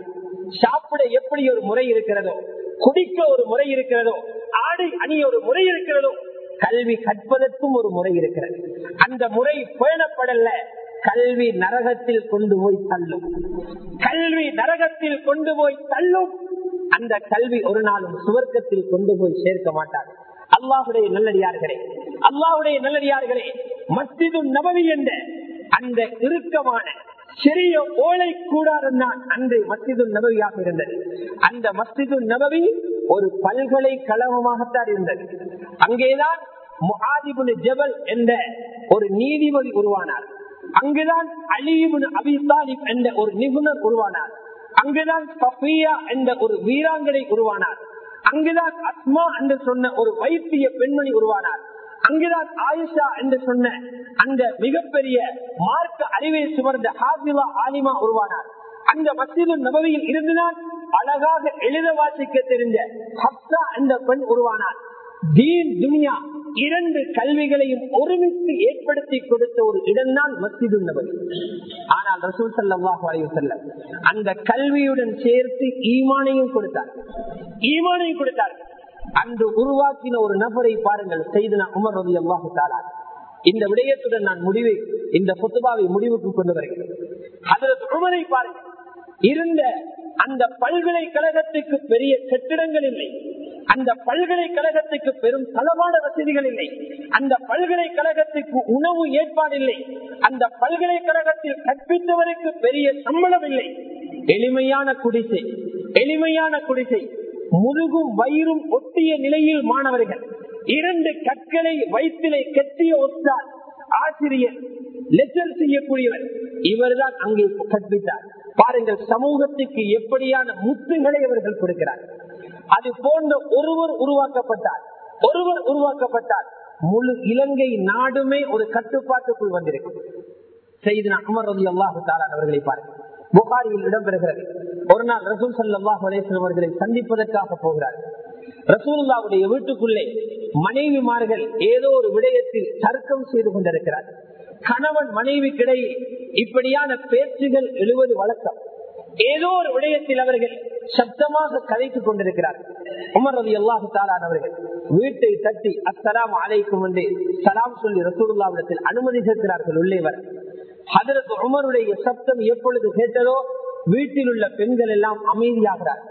சாப்பிட எப்படி ஒரு முறை இருக்கிறதோ குடிக்க ஒரு முறை இருக்கிறதோ ஆடை அணிய ஒரு முறை இருக்கிறதோ கல்வி கற்பதற்கும் ஒரு முறை இருக்கிறது அந்த முறை பேணப்படல கல்வி நரகத்தில் கொண்டு போய் தள்ளும் கல்வி நரகத்தில் கொண்டு போய் தள்ளும் அந்த கல்வி ஒரு நாளும் சுவர்க்கத்தில் கொண்டு போய் சேர்க்க மாட்டார் அல்லாஹுடைய நல்லடியார்களே அல்லாஹுடைய நல்லடியார்களே மஸ்ஜிது நபவி என்ற அந்த இறுக்கமான சிறிய ஓலை கூடாரம் தான் அன்று மஸ்ஜிது நபவியாக இருந்தது அந்த மஸ்ஜிது நபவி ஒரு பல்கலைக்கழகமாகத்தான் இருந்தது அங்கேதான் முஹாதிபுல் ஜபல் என்ற ஒரு நீதிபதி உருவானார் அங்குதான் அலிபுன் அபி தாலிப் என்ற ஒரு நிபுணர் உருவானார் அங்குதான் சஃபியா என்ற ஒரு வீராங்கனை உருவானார் அங்குதான் அஸ்மா என்று சொன்ன ஒரு வைத்திய பெண்மணி உருவானார் அங்குதான் ஆயிஷா என்று சொன்ன அந்த மிகப்பெரிய மார்க்க அறிவை சுமர்ந்த ஹாபிலா ஆலிமா உருவானார் அந்த மசிது நபவியில் இருந்துதான் அழகாக எழுத வாசிக்க தெரிஞ்ச ஹப்சா என்ற பெண் உருவானார் தீன் துனியா இரண்டு கல்விகளையும் ஒருமித்து ஏற்படுத்தி கொடுத்த ஒரு இடம்தான் மஸ்ஜிது நபவி ஆனால் ரசூல் சல்லாஹு அலைவு செல்லம் அந்த கல்வியுடன் சேர்த்து ஈமானையும் கொடுத்தார் ஈமானையும் கொடுத்தார் அன்று உருவாக்கின ஒரு நபரை பாருங்கள் செய்தனா உமர் ரவி அல்லாஹு தாலா இந்த விடயத்துடன் நான் முடிவை இந்த புத்துபாவை முடிவுக்கு கொண்டு வருகிறேன் அதற்கு உமரை பாருங்கள் இருந்த அந்த பல்கலைக்கழகத்துக்கு பெரிய கட்டிடங்கள் இல்லை அந்த பல்கலைக்கழகத்துக்கு பெரும் தளவாட வசதிகள் இல்லை அந்த பல்கலைக்கழகத்துக்கு உணவு ஏற்பாடு இல்லை அந்த பல்கலைக்கழகத்தில் கற்பித்தவருக்கு பெரிய சம்பளம் இல்லை எளிமையான குடிசை எளிமையான குடிசை முதுகும் வயிறும் ஒட்டிய நிலையில் மாணவர்கள் இரண்டு கற்களை வயிற்றிலே கட்டிய ஒத்தார் ஆசிரியர் லெக்சர் செய்யக்கூடியவர் இவர்தான் அங்கே கற்பித்தார் பாருங்கள் சமூகத்துக்கு எப்படியான முத்துகளை அவர்கள் கொடுக்கிறார் அது போன்ற ஒருவர் உருவாக்கப்பட்டார் ஒருவர் உருவாக்கப்பட்டார் முழு இலங்கை நாடுமே ஒரு கட்டுப்பாட்டுக்குள் வந்திருக்கும் செய்து அமர் ரவி அல்லாஹு தாலான் அவர்களை பாருங்கள் புகாரியில் இடம்பெறுகிறது ஒரு நாள் ரசூல் சல்லாஹ் அலேஸ்வரம் அவர்களை சந்திப்பதற்காக போகிறார் ரசூல்லாவுடைய வீட்டுக்குள்ளே மனைவிமார்கள் ஏதோ ஒரு விடயத்தில் தர்க்கம் செய்து கொண்டிருக்கிறார் கணவன் மனைவிக்கிடையே இப்படியான பேச்சுகள் எழுவது வழக்கம் ஏதோ ஒரு விடயத்தில் அவர்கள் சப்தமாக கதைத்துக் கொண்டிருக்கிறார்கள் உமர் ரவி அல்லாஹு தாலான் அவர்கள் வீட்டை தட்டி அஸ்ஸலாம் அலைக்கும் என்று சலாம் சொல்லி ரசூலுல்லாவிடத்தில் அனுமதி கேட்கிறார்கள் உள்ளே வர அதற்கு உமருடைய சப்தம் எப்பொழுது கேட்டதோ வீட்டில் உள்ள பெண்கள் எல்லாம் அமைதியாகிறார்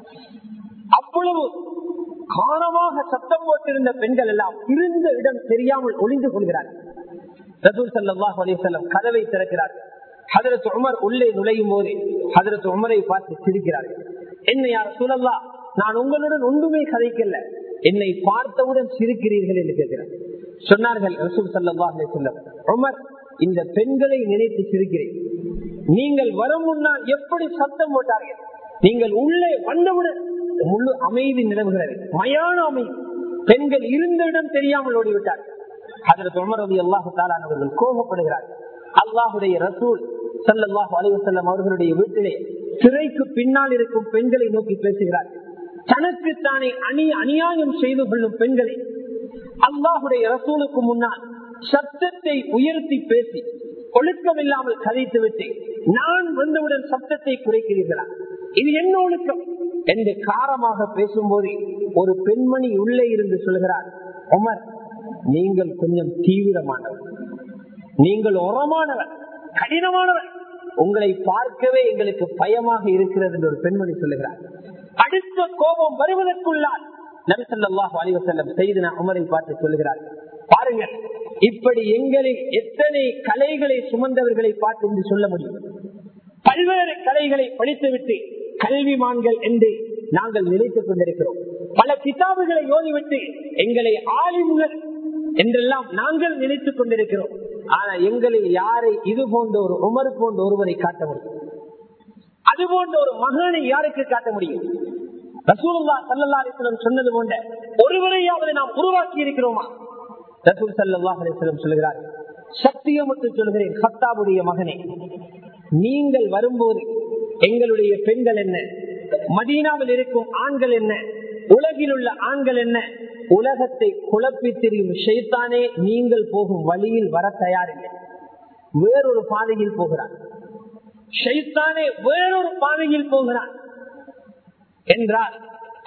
அவ்வளவு காரணமாக சத்தம் போட்டிருந்த பெண்கள் எல்லாம் இருந்த இடம் தெரியாமல் ஒளிந்து கொள்கிறார்கள் ரசூல் சல்லாஹ் அலிசல்லம் கதவை திறக்கிறார்கள் ஹதரத் உமர் உள்ளே நுழையும் போது ஹதரத் உமரை பார்த்து சிரிக்கிறார்கள் என்ன யார் சூழல்லா நான் உங்களுடன் ஒன்றுமே கதைக்கல என்னை பார்த்தவுடன் சிரிக்கிறீர்கள் என்று கேட்கிறார் சொன்னார்கள் ரசூல் சல்லா அலிசல்லம் உமர் இந்த பெண்களை நினைத்து சிரிக்கிறேன் நீங்கள் வரும் முன்னால் எப்படி சத்தம் போட்டார்கள் நீங்கள் உள்ளே வந்தவுடன் முழு அமைதி நிலவுகிறது மயான அமைதி பெண்கள் இருந்த இடம் தெரியாமல் ஓடிவிட்டார்கள் அதற்கு உமரது அல்லாஹு தாலானவர்கள் கோபப்படுகிறார்கள் அல்லாஹுடைய ரசூல் சல்லாஹு அலைவசல்லம் அவர்களுடைய வீட்டிலே சிறைக்கு பின்னால் இருக்கும் பெண்களை நோக்கி பேசுகிறார்கள் தனக்கு தானே அணி அநியாயம் செய்து கொள்ளும் பெண்களை அல்லாஹுடைய ரசூலுக்கு முன்னால் சப்தத்தை உயர்த்தி பேசி ஒழுக்கம் இல்லாமல் கதைத்து விட்டு நான் வந்தவுடன் சப்தத்தை குறைக்கிறீர்களா இது என்ன ஒழுக்கம் என்று காரமாக பேசும்போது ஒரு பெண்மணி உள்ளே இருந்து சொல்கிறார் உமர் நீங்கள் கொஞ்சம் தீவிரமானவர் நீங்கள் உரமானவர் கடினமானவர் உங்களை பார்க்கவே எங்களுக்கு பயமாக இருக்கிறது என்று ஒரு பெண்மணி சொல்லுகிறார் அடுத்த கோபம் வருவதற்குள்ளால் நபிசல்லாஹு அலிவசல்லம் செய்து உமரை பார்த்து சொல்லுகிறார் பாருங்கள் இப்படி எங்களில் எத்தனை கலைகளை சுமந்தவர்களை பார்த்து என்று சொல்ல முடியும் பல்வேறு கலைகளை படித்துவிட்டு கல்விமான்கள் என்று நாங்கள் நினைத்துக் கொண்டிருக்கிறோம் பல கிதாபுகளை ஓதிவிட்டு எங்களை ஆலிமுகள் என்றெல்லாம் நாங்கள் நினைத்துக் கொண்டிருக்கிறோம் ஆனா எங்களில் யாரை இது போன்ற ஒரு உமர் போன்ற ஒருவரை காட்ட முடியும் அது போன்ற ஒரு மகனை யாருக்கு காட்ட முடியும் ரசூலுல்லா சல்லா அலிஸ்லம் சொன்னது போன்ற ஒருவரையாவது நாம் உருவாக்கி இருக்கிறோமா ரசூல் சல்லா அலிஸ்லம் சொல்லுகிறார் சத்தியமட்டு சொல்கிறேன் சத்தாவுடைய மகனே நீங்கள் வரும்போது எங்களுடைய பெண்கள் என்ன மதீனாவில் இருக்கும் ஆண்கள் என்ன உலகில் உள்ள ஆண்கள் என்ன உலகத்தை குழப்பி திரியும் ஷைத்தானே நீங்கள் போகும் வழியில் வர தயாரில்லை வேறொரு பாதையில் போகிறான் ஷைத்தானே வேறொரு பாதையில் போகிறான் என்றால்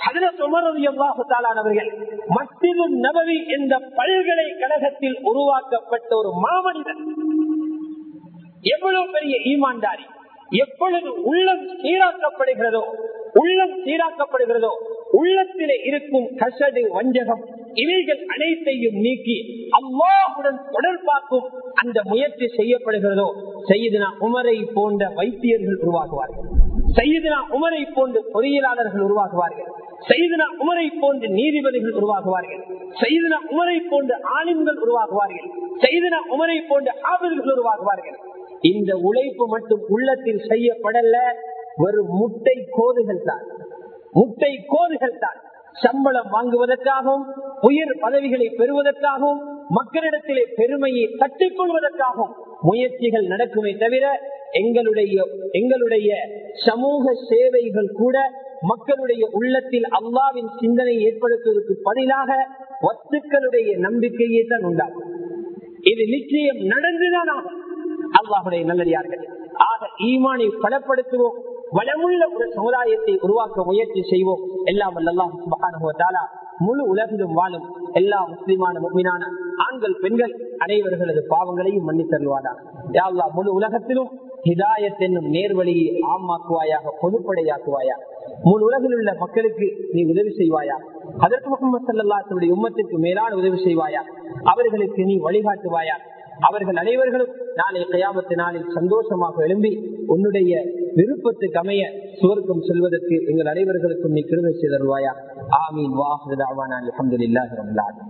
அவர்கள் மத்திது நபவி என்ற பல்கலைக்கழகத்தில் உருவாக்கப்பட்ட ஒரு மாமனிதன் எவ்வளவு பெரிய ஈமான்தாரி எப்பொழுது உள்ளம் சீராக்கப்படுகிறதோ உள்ளம் சீராக்கப்படுகிறதோ உள்ளத்திலே இருக்கும் கசடு வஞ்சகம் இவைகள் அனைத்தையும் நீக்கி அல்லாஹுடன் தொடர்பாக்கும் அந்த முயற்சி செய்யப்படுகிறதோ செய்தனா உமரை போன்ற வைத்தியர்கள் உருவாகுவார்கள் செய்தனா உமரை போன்ற பொறியியலாளர்கள் உருவாகுவார்கள் செய்தனா உமரை போன்ற நீதிபதிகள் உருவாகுவார்கள் செய்தனா உமரை போன்ற ஆலிம்கள் உருவாகுவார்கள் செய்தனா உமரை போன்ற ஆபல்கள் உருவாகுவார்கள் இந்த உழைப்பு மட்டும் உள்ளத்தில் செய்யப்படல வெறும் முட்டை கோதுகள் தான் முட்டை கோதுகள் தான் சம்பளம் வாங்குவதற்காகவும் உயர் பதவிகளை பெறுவதற்காகவும் மக்களிடத்திலே பெருமையை தட்டிக் கொள்வதற்காகவும் முயற்சிகள் நடக்குமே தவிர எங்களுடைய எங்களுடைய சமூக சேவைகள் கூட மக்களுடைய உள்ளத்தில் அல்லாவின் சிந்தனை ஏற்படுத்துவதற்கு பதிலாக வத்துக்களுடைய நம்பிக்கையை தான் உண்டாகும் இது நிச்சயம் நடந்துதான் ஆகும் அல்லாஹுடைய நல்லடியார்கள் ஆக ஈமானை பலப்படுத்துவோம் வளமுள்ள ஒரு சமுதாயத்தை உருவாக்க முயற்சி செய்வோம் எல்லாம் அல்லாஹால முழு உலகிலும் வாழும் எல்லா முஸ்லிமான முக்மினான ஆண்கள் பெண்கள் அனைவர்களது பாவங்களையும் மன்னித்தருவாரா யாழ்லா முழு உலகத்திலும் ஹிதாயத் என்னும் நேர்வழியை ஆமாக்குவாயாக பொதுப்படையாக்குவாயா முழு உலகில் உள்ள மக்களுக்கு நீ உதவி செய்வாயா அதற்கு முகமது சல்லாத்துடைய உம்மத்திற்கு மேலான உதவி செய்வாயா அவர்களுக்கு நீ வழிகாட்டுவாயா அவர்கள் அனைவர்களும் நாளை கயாமத்து நாளில் சந்தோஷமாக எழும்பி உன்னுடைய விருப்பத்துக்கு அமைய சுவர்க்கம் செல்வதற்கு எங்கள் அனைவர்களுக்கும் நீ கிருமை செய்தருவாயா ஆமீன் வாஹ் அலமதுல்லாஹி ரபுல்லாலும்